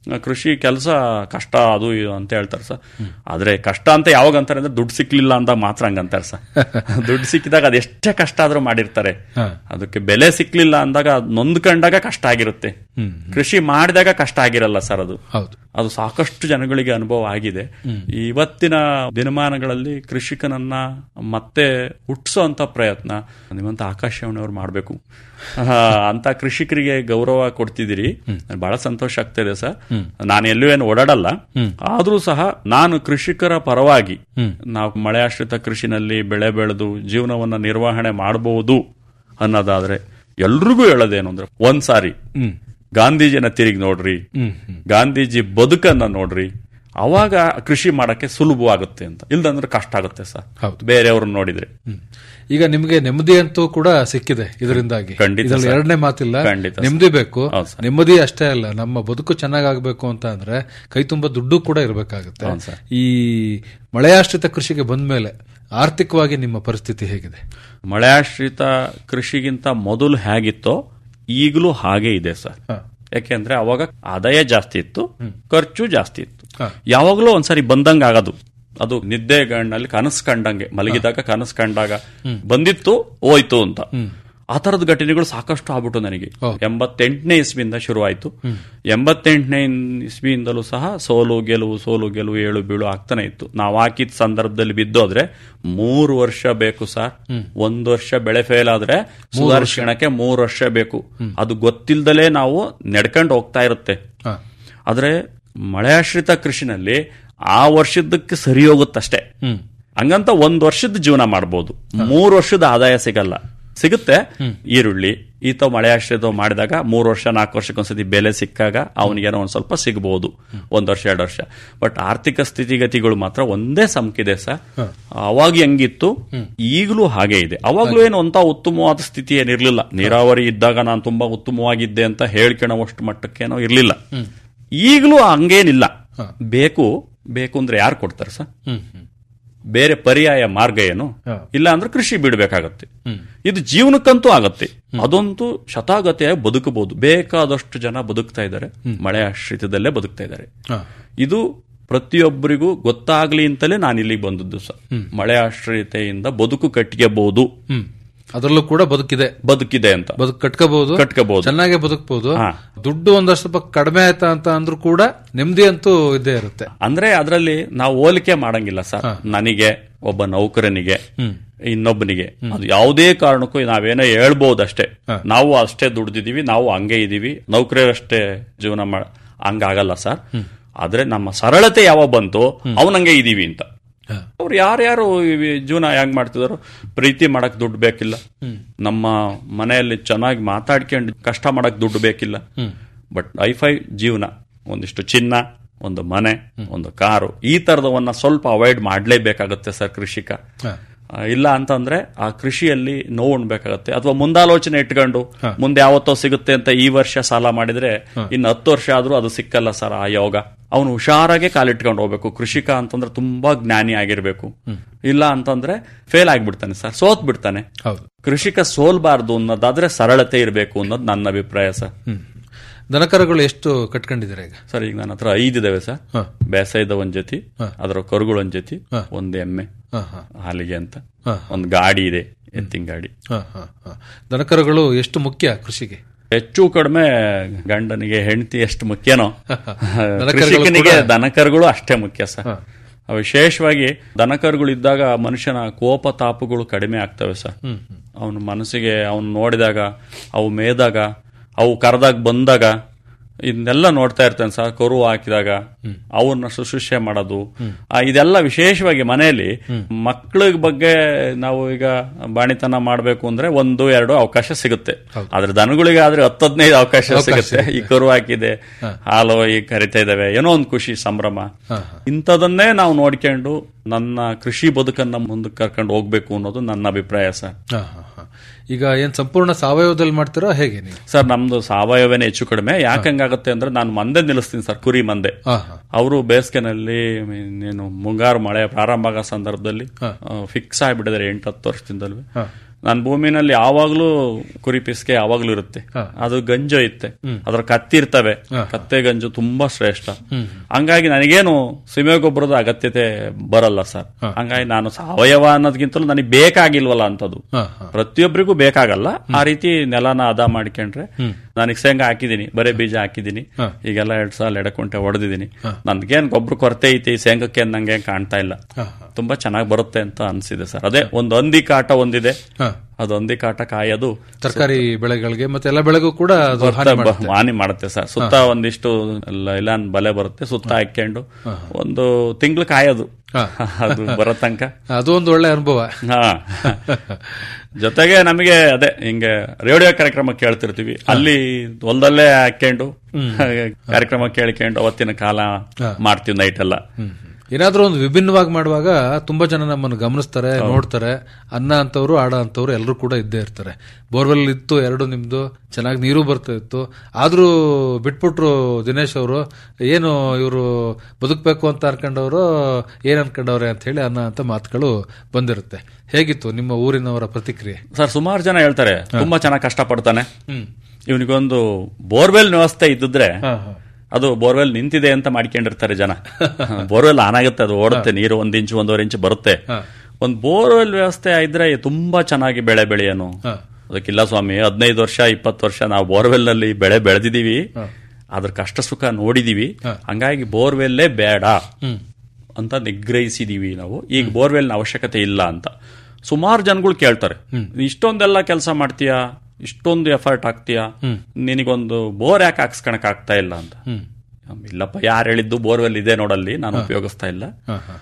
ಕೃಷಿ ಕೆಲಸ ಕಷ್ಟ ಅದು ಇದು ಅಂತ ಹೇಳ್ತಾರೆ ಸರ್ ಆದ್ರೆ ಕಷ್ಟ ಅಂತ ಯಾವಾಗ ಅಂತಾರೆ ಅಂದ್ರೆ ದುಡ್ಡು ಸಿಕ್ಲಿಲ್ಲ ಅಂದಾಗ ಮಾತ್ರ ಹಂಗಂತಾರೆ ಸರ್ ದುಡ್ಡು ಸಿಕ್ಕಿದಾಗ ಅದು ಎಷ್ಟೇ ಕಷ್ಟ ಆದ್ರೂ ಮಾಡಿರ್ತಾರೆ ಅದಕ್ಕೆ ಬೆಲೆ ಸಿಕ್ಲಿಲ್ಲ ಅಂದಾಗ ಅದ್ ನೊಂದ್ಕೊಂಡಾಗ ಕಷ್ಟ ಆಗಿರುತ್ತೆ ಕೃಷಿ ಮಾಡಿದಾಗ ಕಷ್ಟ ಆಗಿರಲ್ಲ ಸರ್ ಅದು ಹೌದು ಅದು ಸಾಕಷ್ಟು ಜನಗಳಿಗೆ ಅನುಭವ ಆಗಿದೆ ಇವತ್ತಿನ ದಿನಮಾನಗಳಲ್ಲಿ ಕೃಷಿಕನನ್ನ ಮತ್ತೆ ಹುಟ್ಟಿಸೋಂತ ಪ್ರಯತ್ನ ನಿಮ್ಮಂತ ಆಕಾಶವಾಣಿಯವ್ರು ಮಾಡಬೇಕು ಅಂತ ಕೃಷಿಕರಿಗೆ ಗೌರವ ಕೊಡ್ತಿದ್ದೀರಿ ನನ್ಗೆ ಬಹಳ ಸಂತೋಷ ಆಗ್ತಾ ಇದೆ ಸರ್ ನಾನು ಎಲ್ಲೂ ಏನು ಓಡಾಡಲ್ಲ ಆದ್ರೂ ಸಹ ನಾನು ಕೃಷಿಕರ ಪರವಾಗಿ ನಾವು ಮಳೆ ಆಶ್ರಿತ ಕೃಷಿನಲ್ಲಿ ಬೆಳೆ ಬೆಳೆದು ಜೀವನವನ್ನ ನಿರ್ವಹಣೆ ಮಾಡಬಹುದು ಅನ್ನೋದಾದ್ರೆ ಎಲ್ರಿಗೂ ಹೇಳೋದೇನು ಅಂದ್ರೆ ಒಂದ್ಸಾರಿ ಗಾಂಧೀಜಿನ ತಿರುಗಿ ನೋಡ್ರಿ ಗಾಂಧೀಜಿ ಬದುಕನ್ನ ನೋಡ್ರಿ ಅವಾಗ ಕೃಷಿ ಮಾಡಕ್ಕೆ ಸುಲಭವಾಗುತ್ತೆ ಅಂತ ಇಲ್ದಂದ್ರೆ ಕಷ್ಟ ಆಗುತ್ತೆ ಸರ್ ಹೌದು. ಬೇರೆಯವ್ರನ್ನ ನೋಡಿದ್ರೆ ಈಗ ನಿಮಗೆ ನೆಮ್ಮದಿ ಅಂತೂ ಕೂಡ ಸಿಕ್ಕಿದೆ ಇದರಿಂದಾಗಿ ಖಂಡಿತ ಇದ್ರಲ್ಲಿ ಸರ್. ಎರಡನೇ ಮಾತಿಲ್ಲ ಖಂಡಿತ ಸರ್. ನೆಮ್ಮದಿ ಬೇಕು ಹೌದು ಸರ್. ನೆಮ್ಮದಿ ಅಷ್ಟೇ ಅಲ್ಲ ನಮ್ಮ ಬದುಕು ಚೆನ್ನಾಗಾಗಬೇಕು ಅಂತ ಅಂದ್ರೆ ಕೈ ತುಂಬಾ ದುಡ್ಡು ಕೂಡ ಇರಬೇಕಾಗುತ್ತೆ ಹೌದು ಸರ್. ಈ ಮಳೆಯಾಶ್ರಿತ ಕೃಷಿಗೆ ಬಂದ್ಮೇಲೆ ಆರ್ಥಿಕವಾಗಿ ನಿಮ್ಮ ಪರಿಸ್ಥಿತಿ ಹೇಗಿದೆ ಮಳೆ ಆಶ್ರಿತ ಕೃಷಿಗಿಂತ ಮೊದಲು ಹೇಗಿತ್ತೋ ಈಗಲೂ ಹಾಗೆ ಇದೆ ಸರ್ ಯಾಕೆಂದ್ರೆ ಅವಾಗ ಆದಾಯ ಜಾಸ್ತಿ ಇತ್ತು ಖರ್ಚು ಜಾಸ್ತಿ ಇತ್ತು ಯಾವಾಗಲೂ ಒಂದ್ಸರಿ ಬಂದಂಗ ಆಗೋದು ಅದು ನಿದ್ದೆ ಗಣ್ಣಲ್ಲಿ ಕನಸು ಕಂಡಂಗೆ ಮಲಗಿದಾಗ ಕನಸು ಕಂಡಾಗ ಬಂದಿತ್ತು ಹೋಯ್ತು ಅಂತ ಆ ತರದ ಘಟನೆಗಳು ಸಾಕಷ್ಟು ಆಗ್ಬಿಟ್ಟು ನನಗೆ ಎಂಬತ್ತೆಂಟನೇ ಇಸ್ವಿಯಿಂದ ಶುರುವಾಯ್ತು ಎಂಬತ್ತೆಂಟನೇ ಇಸ್ವಿಯಿಂದಲೂ ಸಹ ಸೋಲು ಗೆಲುವು ಸೋಲು ಗೆಲುವು ಏಳು ಬೀಳು ಆಗ್ತಾನೆ ಇತ್ತು ನಾವು ಹಾಕಿದ ಸಂದರ್ಭದಲ್ಲಿ ಬಿದ್ದೋದ್ರೆ ಮೂರು ವರ್ಷ ಬೇಕು ಸರ್ ಒಂದ್ ವರ್ಷ ಬೆಳೆ ಫೇಲ್ ಆದ್ರೆ ಸುಧಾರಿಸಣಕ್ಕೆ ಮೂರು ವರ್ಷ ಬೇಕು ಅದು ಗೊತ್ತಿಲ್ದಲೇ ನಾವು ನಡ್ಕೊಂಡು ಹೋಗ್ತಾ ಇರುತ್ತೆ ಆದ್ರೆ ಮಳೆಯಾಶ್ರಿತ ಕೃಷಿನಲ್ಲಿ ಆ ವರ್ಷದಕ್ಕೆ ಸರಿ ಹೋಗುತ್ತಷ್ಟೇ ಹಂಗಂತ ಒಂದ್ ವರ್ಷದ ಜೀವನ ಮಾಡ್ಬೋದು ಮೂರು ವರ್ಷದ ಆದಾಯ ಸಿಗಲ್ಲ ಸಿಗುತ್ತೆ ಈರುಳ್ಳಿ ಈತ ಮಳೆ ಆಶ್ರಯ ಮಾಡಿದಾಗ ಮೂರು ವರ್ಷ ನಾಲ್ಕು ವರ್ಷಕ್ಕೊಂದ್ಸತಿ ಬೆಲೆ ಸಿಕ್ಕಾಗ ಅವನಿಗೇನೋ ಒಂದ್ ಸ್ವಲ್ಪ ಸಿಗಬಹುದು ಒಂದ್ ವರ್ಷ ಎರಡು ವರ್ಷ ಬಟ್ ಆರ್ಥಿಕ ಸ್ಥಿತಿಗತಿಗಳು ಮಾತ್ರ ಒಂದೇ ಸಮಕಿದೆ ಸರ್ ಅವಾಗ ಹೆಂಗಿತ್ತು ಈಗಲೂ ಹಾಗೆ ಇದೆ ಅವಾಗ್ಲೂ ಏನು ಅಂತ ಉತ್ತಮವಾದ ಸ್ಥಿತಿ ಏನಿರ್ಲಿಲ್ಲ ನೀರಾವರಿ ಇದ್ದಾಗ ನಾನು ತುಂಬಾ ಉತ್ತಮವಾಗಿದ್ದೆ ಅಂತ ಹೇಳ್ಕೊಳೋವಷ್ಟು ಮಟ್ಟಕ್ಕೇನೋ ಇರ್ಲಿಲ್ಲ ಈಗಲೂ ಹಂಗೇನಿಲ್ಲ ಬೇಕು ಬೇಕು ಅಂದ್ರೆ ಯಾರು ಕೊಡ್ತಾರೆ ಸರ್ ಬೇರೆ ಪರ್ಯಾಯ ಮಾರ್ಗ ಏನು ಇಲ್ಲ ಅಂದ್ರೆ ಕೃಷಿ ಬಿಡಬೇಕಾಗತ್ತೆ ಇದು ಜೀವನಕ್ಕಂತೂ ಆಗತ್ತೆ ಅದಂತೂ ಶತಾಗತಿಯಾಗಿ ಬದುಕಬಹುದು ಬೇಕಾದಷ್ಟು ಜನ ಬದುಕ್ತಾ ಇದ್ದಾರೆ ಮಳೆ ಆಶ್ರಿತದಲ್ಲೇ ಬದುಕ್ತಾ ಇದ್ದಾರೆ ಇದು ಪ್ರತಿಯೊಬ್ಬರಿಗೂ ಗೊತ್ತಾಗ್ಲಿ ಅಂತಲೇ ನಾನು ಇಲ್ಲಿಗೆ ಬಂದದ್ದು ಸರ್ ಮಳೆ ಆಶ್ರಯತೆಯಿಂದ ಬದುಕು ಕಟ್ಟಿಗೆಬಹುದು ಅದರಲ್ಲೂ ಕೂಡ ಬದುಕಿದೆ ಬದುಕಿದೆ ಅಂತ ಬದುಕು ಕಟ್ಕೋಬಹುದು ಕಟ್ಕೋಬಹುದು ಚೆನ್ನಾಗೇ ಬದುಕಬಹುದು ಹಾ. ದುಡ್ಡು ಒಂದಷ್ಟು ಸ್ವಲ್ಪ ಕಡಿಮೆ ಆಯ್ತಾ ಅಂತ ಅಂದ್ರೂ ಕೂಡ ನೆಮ್ಮದಿ ಅಂತೂ ಇದ್ದೇ ಇರುತ್ತೆ ಅಂದ್ರೆ ಅದರಲ್ಲಿ ನಾವು ಹೋಲಿಕೆ ಮಾಡಂಗಿಲ್ಲ ಸರ್ ನನಗೆ ಒಬ್ಬ ನೌಕರನಿಗೆ ಇನ್ನೊಬ್ಬನಿಗೆ ಅದು ಯಾವುದೇ ಕಾರಣಕ್ಕೂ ನಾವೇನೋ ಹೇಳ್ಬೋದು ಅಷ್ಟೇ ನಾವು ಅಷ್ಟೇ ದುಡ್ದಿದೀವಿ ನಾವು ಹಂಗೆ ಇದೀವಿ ನೌಕರರಷ್ಟೇ ಜೀವನ ಮಾಡ ಹಂಗಾಗಲ್ಲ ಸರ್ ಆದ್ರೆ ನಮ್ಮ ಸರಳತೆ ಯಾವಾಗ ಬಂತು ಅವನಂಗೆ ಇದೀವಿ ಅಂತ ಅವ್ರು ಯಾರ್ಯಾರು ಈ ಜೀವನ ಹೆಂಗ್ ಮಾಡ್ತಿದಾರೋ ಪ್ರೀತಿ ಮಾಡಕ್ ದುಡ್ಡು ಬೇಕಿಲ್ಲ ನಮ್ಮ ಮನೆಯಲ್ಲಿ ಚೆನ್ನಾಗಿ ಮಾತಾಡ್ಕೊಂಡು ಕಷ್ಟ ಮಾಡಕ್ ದುಡ್ಡು ಬೇಕಿಲ್ಲ ಬಟ್ ಐಫೈ ಜೀವನ ಒಂದಿಷ್ಟು ಚಿನ್ನ ಒಂದು ಮನೆ ಒಂದು ಕಾರು ಈ ತರದವನ್ನ ಸ್ವಲ್ಪ ಅವಾಯ್ಡ್ ಮಾಡ್ಲೇಬೇಕಾಗುತ್ತೆ ಸರ್ ಕೃಷಿಕ ಆ, ಇಲ್ಲ ಅಂತಂದ್ರೆ ಆ ಕೃಷಿಯಲ್ಲಿ ನೋವು ಉಣ್ಬೇಕಾಗತ್ತೆ ಅಥವಾ ಮುಂದಾಲೋಚನೆ ಇಟ್ಕೊಂಡು ಮುಂದೆ ಯಾವತ್ತೋ ಸಿಗುತ್ತೆ ಅಂತ ಈ ವರ್ಷ ಸಾಲ ಮಾಡಿದ್ರೆ ಇನ್ನು ಹತ್ತು ವರ್ಷ ಆದ್ರೂ ಅದು ಸಿಕ್ಕಲ್ಲ ಸರ್ ಆ ಯೋಗ ಅವನು ಹುಷಾರಾಗೆ ಕಾಲಿಟ್ಕೊಂಡು ಹೋಗ್ಬೇಕು ಕೃಷಿಕ ಅಂತಂದ್ರೆ ತುಂಬಾ ಜ್ಞಾನಿ ಆಗಿರ್ಬೇಕು ಇಲ್ಲ ಅಂತಂದ್ರೆ ಫೇಲ್ ಆಗ್ಬಿಡ್ತಾನೆ ಸರ್ ಸೋತ್ ಬಿಡ್ತಾನೆ ಹೌದು ಕೃಷಿಕ ಸೋಲ್ಬಾರ್ದು ಅನ್ನೋದಾದ್ರೆ ಸರಳತೆ ಇರಬೇಕು ಅನ್ನೋದು ನನ್ನ ಅಭಿಪ್ರಾಯ ಸರ್ ದನಕರಗಳು ಎಷ್ಟು ಕಟ್ಕೊಂಡಿದ್ದಾರೆ ಈಗ ಸರ್ ಈಗ ನನ್ನ ಹತ್ರ ಐದಿದಾವೆ ಸರ್ ಬೇಸಾಯದ ಒಂದ್ ಜೊತೆ ಅದರ ಕರುಗಳು ಒಂದ್ ಜೊತೆ ಒಂದ್ ಎಮ್ಮೆ ಹಾ, ಹಾ. ಹಾಲಿಗೆ ಅಂತ ಒಂದ್ ಗಾಡಿ ಇದೆ ಎತ್ತಿನ ಗಾಡಿ ಹಾ, ಹಾ, ಹಾ. ದನಕರಗಳು ಎಷ್ಟು ಮುಖ್ಯ ಕೃಷಿಗೆ ಹೆಚ್ಚು ಕಡಿಮೆ ಗಂಡನಿಗೆ ಹೆಂಡತಿ ಎಷ್ಟು ಮುಖ್ಯನೋ ದನಕರುಗಳು ಕೃಷಿಕನಿಗೆ ಕೂಡ- ದನಕರುಗಳು ಅಷ್ಟೇ ಮುಖ್ಯ ಸರ್ ವಿಶೇಷವಾಗಿ ದನಕರುಗಳು ಇದ್ದಾಗ ಮನುಷ್ಯನ ಕೋಪ ತಾಪಗಳು ಕಡಿಮೆ ಆಗ್ತವೆ ಸರ್ ಅವನ ಮನಸ್ಸಿಗೆ ಅವನು ನೋಡಿದಾಗ ಅವು ಮೇದಾಗ ಅವು ಕರೆದಾಗ ಬಂದಾಗ ಇದನ್ನೆಲ್ಲ ನೋಡ್ತಾ ಇರ್ತೇನೆ ಸರ್ ಕರು ಹಾಕಿದಾಗ ಅವನ್ನ ಶುಶ್ರೂಷೆ ಮಾಡೋದು ಆ, ಇದೆಲ್ಲ ವಿಶೇಷವಾಗಿ ಮನೆಯಲ್ಲಿ ಮಕ್ಕಳ ಬಗ್ಗೆ ನಾವು ಈಗ ಬಾಣಿತನ ಮಾಡಬೇಕು ಅಂದ್ರೆ ಒಂದು ಎರಡು ಅವಕಾಶ ಸಿಗುತ್ತೆ ಆದ್ರೆ ದನಗಳಿಗೆ ಆದ್ರೆ ಹತ್ತು ಹದಿನೈದು ಅವಕಾಶ ಸಿಗುತ್ತೆ ಈ ಕರು ಹಾಕಿದೆ ಹಾಲು ಈಗ ಕರಿತಾ ಇದಾವೆ ಏನೋ ಒಂದು ಖುಷಿ ಸಂಭ್ರಮ ಇಂಥದನ್ನೇ ನಾವು ನೋಡ್ಕೊಂಡು ನನ್ನ ಕೃಷಿ ಬದುಕನ್ನ ಮುಂದಕ್ಕೆ ಕರ್ಕೊಂಡು ಹೋಗ್ಬೇಕು ಅನ್ನೋದು ನನ್ನ ಅಭಿಪ್ರಾಯ ಸರ್ ಹಾ, ಹಾ, ಹಾ. ಈಗ ಏನ್ ಸಂಪೂರ್ಣ ಸಾವಯವದಲ್ಲಿ ಮಾಡ್ತೀರಾ ಹೇಗೆ ನೀವು ಸರ್ ನಮ್ದು ಸಾವಯವನೇ ಹೆಚ್ಚು ಕಡಿಮೆ ಯಾಕಂಗಾಗುತ್ತೆ ಅಂದ್ರೆ ನಾನು ಮಂದೆ ನಿಲ್ಲಿಸ್ತೀನಿ ಸರ್ ಕುರಿ ಮಂದೆ ಹಾ, ಹಾ. ಅವರು ಬೇಸಿಗೆನಲ್ಲಿ ಏನು ಮುಂಗಾರು ಮಳೆ ಪ್ರಾರಂಭ ಆಗೋ ಸಂದರ್ಭದಲ್ಲಿ ಫಿಕ್ಸ್ ಆಗಿಬಿಟ್ಟಿದ್ದಾರೆ ಎಂಟು ಹತ್ತು ವರ್ಷದಿಂದಲೂ ನನ್ನ ಭೂಮಿನಲ್ಲಿ ಯಾವಾಗ್ಲೂ ಕುರಿ ಪಿಸ್ಕೆ ಯಾವಾಗ್ಲೂ ಇರುತ್ತೆ ಅದು ಗಂಜು ಇತ್ತೆ ಅದ್ರ ಕತ್ತಿ ಇರ್ತವೆ ಕತ್ತೆ ಗಂಜು ತುಂಬಾ ಶ್ರೇಷ್ಠ ಹಂಗಾಗಿ ನನಗೇನು ಸೀಮೆ ಗೊಬ್ಬರದ ಅಗತ್ಯತೆ ಬರಲ್ಲ ಸರ್ ಹಂಗಾಗಿ ನಾನು ಸಾವಯವ ಅನ್ನೋದಕ್ಕಿಂತಲೂ ನನಗೆ ಬೇಕಾಗಿಲ್ವಲ್ಲ ಅಂತದ್ದು ಹಾ, ಹಾ. ಪ್ರತಿಯೊಬ್ಬರಿಗೂ ಬೇಕಾಗಲ್ಲ ಆ ರೀತಿ ನೆಲನ ಅದ ಮಾಡ್ಕೊಂಡ್ರೆ ನನಗೆ ಶೇಂಗಾ ಹಾಕಿದೀನಿ ಬರೀ ಬೀಜ ಹಾಕಿದೀನಿ ಈಗೆಲ್ಲ ಎರಡ್ ಸಾಲ ಎಡಕುಂಟೆ ಹೊಡೆದಿದ್ದೀನಿ ನನ್ಗೇನ್ ಗೊಬ್ಬರ ಕೊರತೆ ಐತಿ ಶೇಂಗಕ್ಕೆ ನಂಗೆ ಕಾಣ್ತಾ ಇಲ್ಲ ತುಂಬಾ ಚೆನ್ನಾಗಿ ಬರುತ್ತೆ ಅಂತ ಅನ್ಸಿದೆ ಸರ್ ಅದೇ ಒಂದು ಹಂದಿ ಕಾಟ ಒಂದಿದೆ ಹಾ. ಅದು ಹಂದಿ ಕಾಟ ಕಾಯೋದು ತರಕಾರಿ ಬೆಳೆಗಳಿಗೆ ಮತ್ತೆ ಎಲ್ಲ ಬೆಳೆಗೂ ಕೂಡ ಅದು ಹಾನಿ ಬ- ಮಾಡುತ್ತೆ. ಹಾನಿ ಮಾಡುತ್ತೆ ಸರ್ ಸುತ್ತ ಒಂದಿಷ್ಟು ಲೈಲಾನ್ ಬಲೆ ಬರುತ್ತೆ ಸುತ್ತ ಹಾಕೊಂಡು ಒಂದು ತಿಂಗಳು ಕಾಯೋದು ಅದು ಬರೋ ತನಕ ಅದು ಒಂದು ಒಳ್ಳೆ ಅನುಭವ ಹಾ ಜೊತೆಗೆ ನಮಗೆ ಅದೇ ಹಿಂಗೆ ರೇಡಿಯೋ ಕಾರ್ಯಕ್ರಮ ಕೇಳ್ತಿರ್ತೀವಿ ಅಲ್ಲಿ ಹೊಲದಲ್ಲೇ ಹಾಕೊಂಡು ಕಾರ್ಯಕ್ರಮ ಕೇಳ್ಕೊಂಡು ಅವತ್ತಿನ ಕಾಲ ಮಾಡ್ತೀವಿ ನೈಟ್ ಎಲ್ಲ ಏನಾದ್ರೂ ಒಂದು ವಿಭಿನ್ನವಾಗಿ ಮಾಡುವಾಗ ತುಂಬಾ ಜನ ನಮ್ಮನ್ನು ಗಮನಿಸ್ತಾರೆ ನೋಡ್ತಾರೆ ಅನ್ನ ಅಂತವ್ರು ಆಡ ಅಂತವ್ರು ಎಲ್ಲರೂ ಕೂಡ ಇದ್ದೇ ಇರ್ತಾರೆ ಬೋರ್ವೆಲ್ ಇತ್ತು ಎರಡು ನಿಮ್ದು ಚೆನ್ನಾಗಿ ನೀರು ಬರ್ತಾ ಇತ್ತು ಆದ್ರೂ ಬಿಟ್ಬಿಟ್ರು ದಿನೇಶ್ ಅವರು ಏನು ಇವರು ಬದುಕಬೇಕು ಅಂತ ಅನ್ಕೊಂಡವರು ಏನ್ ಅನ್ಕೊಂಡವ್ರೆ ಅಂತ ಹೇಳಿ ಅನ್ನ ಅಂತ ಮಾತುಗಳು ಬಂದಿರುತ್ತೆ ಹೇಗಿತ್ತು ನಿಮ್ಮ ಊರಿನವರ ಪ್ರತಿಕ್ರಿಯೆ ಸರ್ ಸುಮಾರು ಜನ ಹೇಳ್ತಾರೆ ತುಂಬಾ ಚೆನ್ನಾಗಿ ಕಷ್ಟಪಡ್ತಾನೆ ಇವನಿಗೊಂದು ಬೋರ್ವೆಲ್ ವ್ಯವಸ್ಥೆ ಇದ್ದಿದ್ರೆ ಅದು ಬೋರ್ವೆಲ್ ನಿಂತಿದೆ ಅಂತ ಮಾಡ್ಕೊಂಡಿರ್ತಾರೆ ಜನ ಬೋರ್ವೆಲ್ ಆನ್ ಆಗುತ್ತೆ ಅದು ಓಡುತ್ತೆ ನೀರು ಒಂದ್ ಇಂಚು ಒಂದೂವರೆ ಇಂಚು ಬರುತ್ತೆ ಒಂದ್ ಬೋರ್ವೆಲ್ ವ್ಯವಸ್ಥೆ ಇದ್ರೆ ತುಂಬಾ ಚೆನ್ನಾಗಿ ಬೆಳೆ ಬೆಳೆಯೋನು ಅದಕ್ಕಿಲ್ಲ ಸ್ವಾಮಿ ಹದಿನೈದು ವರ್ಷ ಇಪ್ಪತ್ತು ವರ್ಷ ನಾವು ಬೋರ್ವೆಲ್ ನಲ್ಲಿ ಬೆಳೆ ಬೆಳೆದಿದೀವಿ ಅದ್ರ ಕಷ್ಟ ಸುಖ ನೋಡಿದೀವಿ ಹಂಗಾಗಿ ಬೋರ್ವೆಲ್ಲೇ ಬೇಡ ಅಂತ ನಿಗ್ರಹಿಸಿದೀವಿ ನಾವು ಈಗ ಬೋರ್ವೆಲ್ನ ಅವಶ್ಯಕತೆ ಇಲ್ಲ ಅಂತ ಸುಮಾರು ಜನಗಳು ಕೇಳ್ತಾರೆ ಇಷ್ಟೊಂದೆಲ್ಲ ಕೆಲಸ ಮಾಡ್ತೀಯಾ ಇಷ್ಟೊಂದು ಎಫರ್ಟ್ ಹಾಕ್ತೀಯಾ ನಿನಗೊಂದು ಬೋರ್ ಯಾಕೆ ಹಾಕ್ಸ್ಕೊಳಕ್ ಆಗ್ತಾ ಇಲ್ಲ ಅಂತ ಇಲ್ಲಪ್ಪ ಯಾರು ಹೇಳಿದ್ದು ಬೋರ್ವೆಲ್ ಇದೆ ನೋಡಲ್ಲಿ ನಾನು ಉಪಯೋಗಿಸ್ತಾ ಇಲ್ಲ